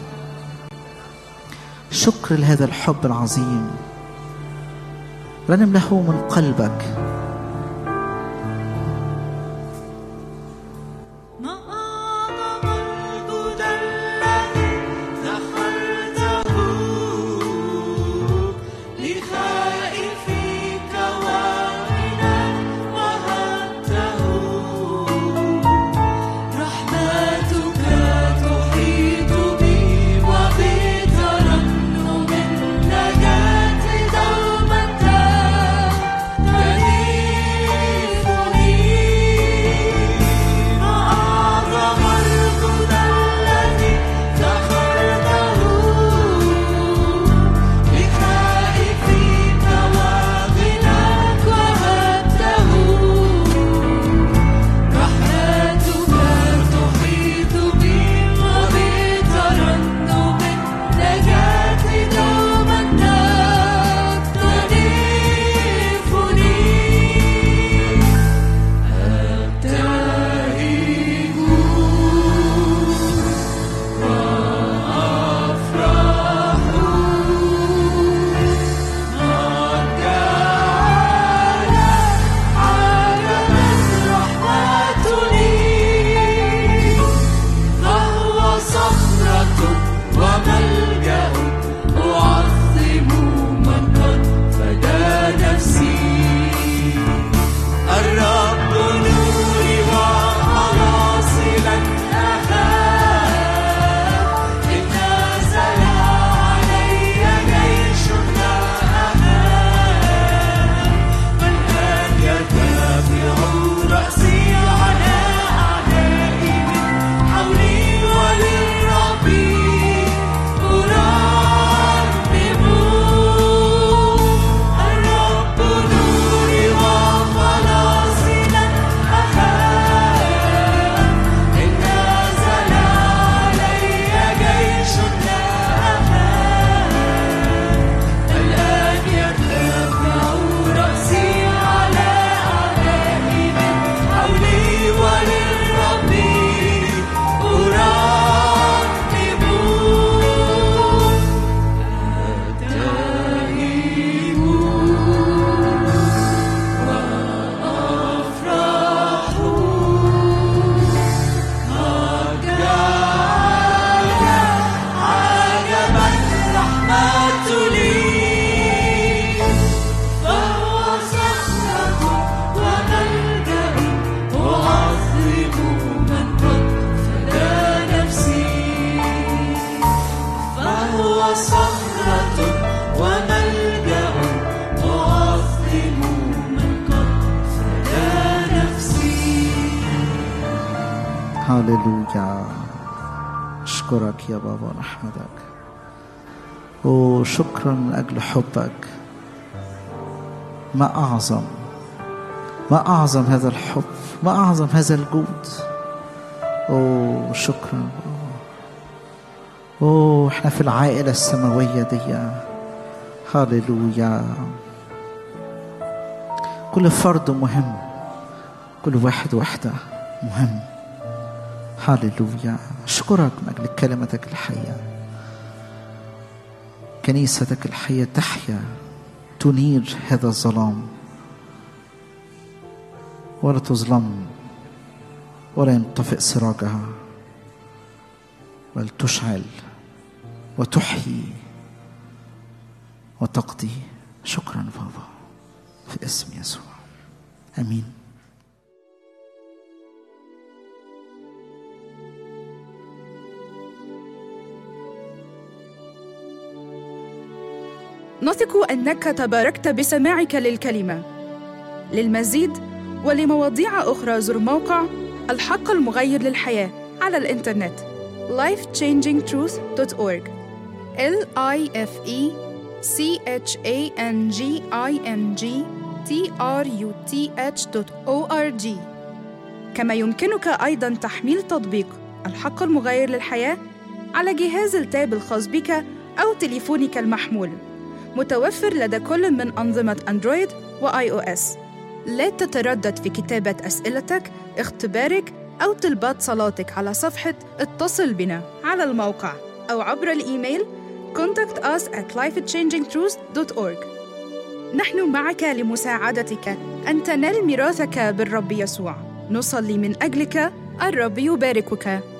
شكر لهذا الحب العظيم رنم له من قلبك ما أعظم الجود الذي ذخرته لخائفيك واعنا وهبته رحمتك تحيط بي وبترنم هللويا أشكرك يا بابا نحمدك وشكرا من أجل حبك ما أعظم ما أعظم هذا الحب ما أعظم هذا الجود أوه شكرا بابا أوه إحنا في العائلة السماوية دي هللويا كل فرد مهم كل واحد وحدة مهم هللويا أشكرك من أجل كلمتك الحية كنيستك الحية تحيا تنير هذا الظلام ولا تظلم ولا ينطفئ سراجها بل تشعل وتحيي وتقضي شكرا بابا في اسم يسوع امين نثق انك تباركت بسماعك للكلمه للمزيد ولمواضيع اخرى زر موقع الحق المغير للحياه على الانترنت lifechangingtruth.org l i f e c h a n g i n g t r u t h.org كما يمكنك ايضا تحميل تطبيق الحق المغير للحياه على جهاز التاب الخاص بك او تليفونك المحمول متوفر لدى كل من أنظمة أندرويد وآي أو إس. لا تتردد في كتابة أسئلتك، اختبارك أو طلبات صلاتك على صفحة اتصل بنا على الموقع أو عبر الإيميل contact us at lifechangingtruth.org نحن معك لمساعدتك أن تنال ميراثك بالرب يسوع نصلي من أجلك الرب يباركك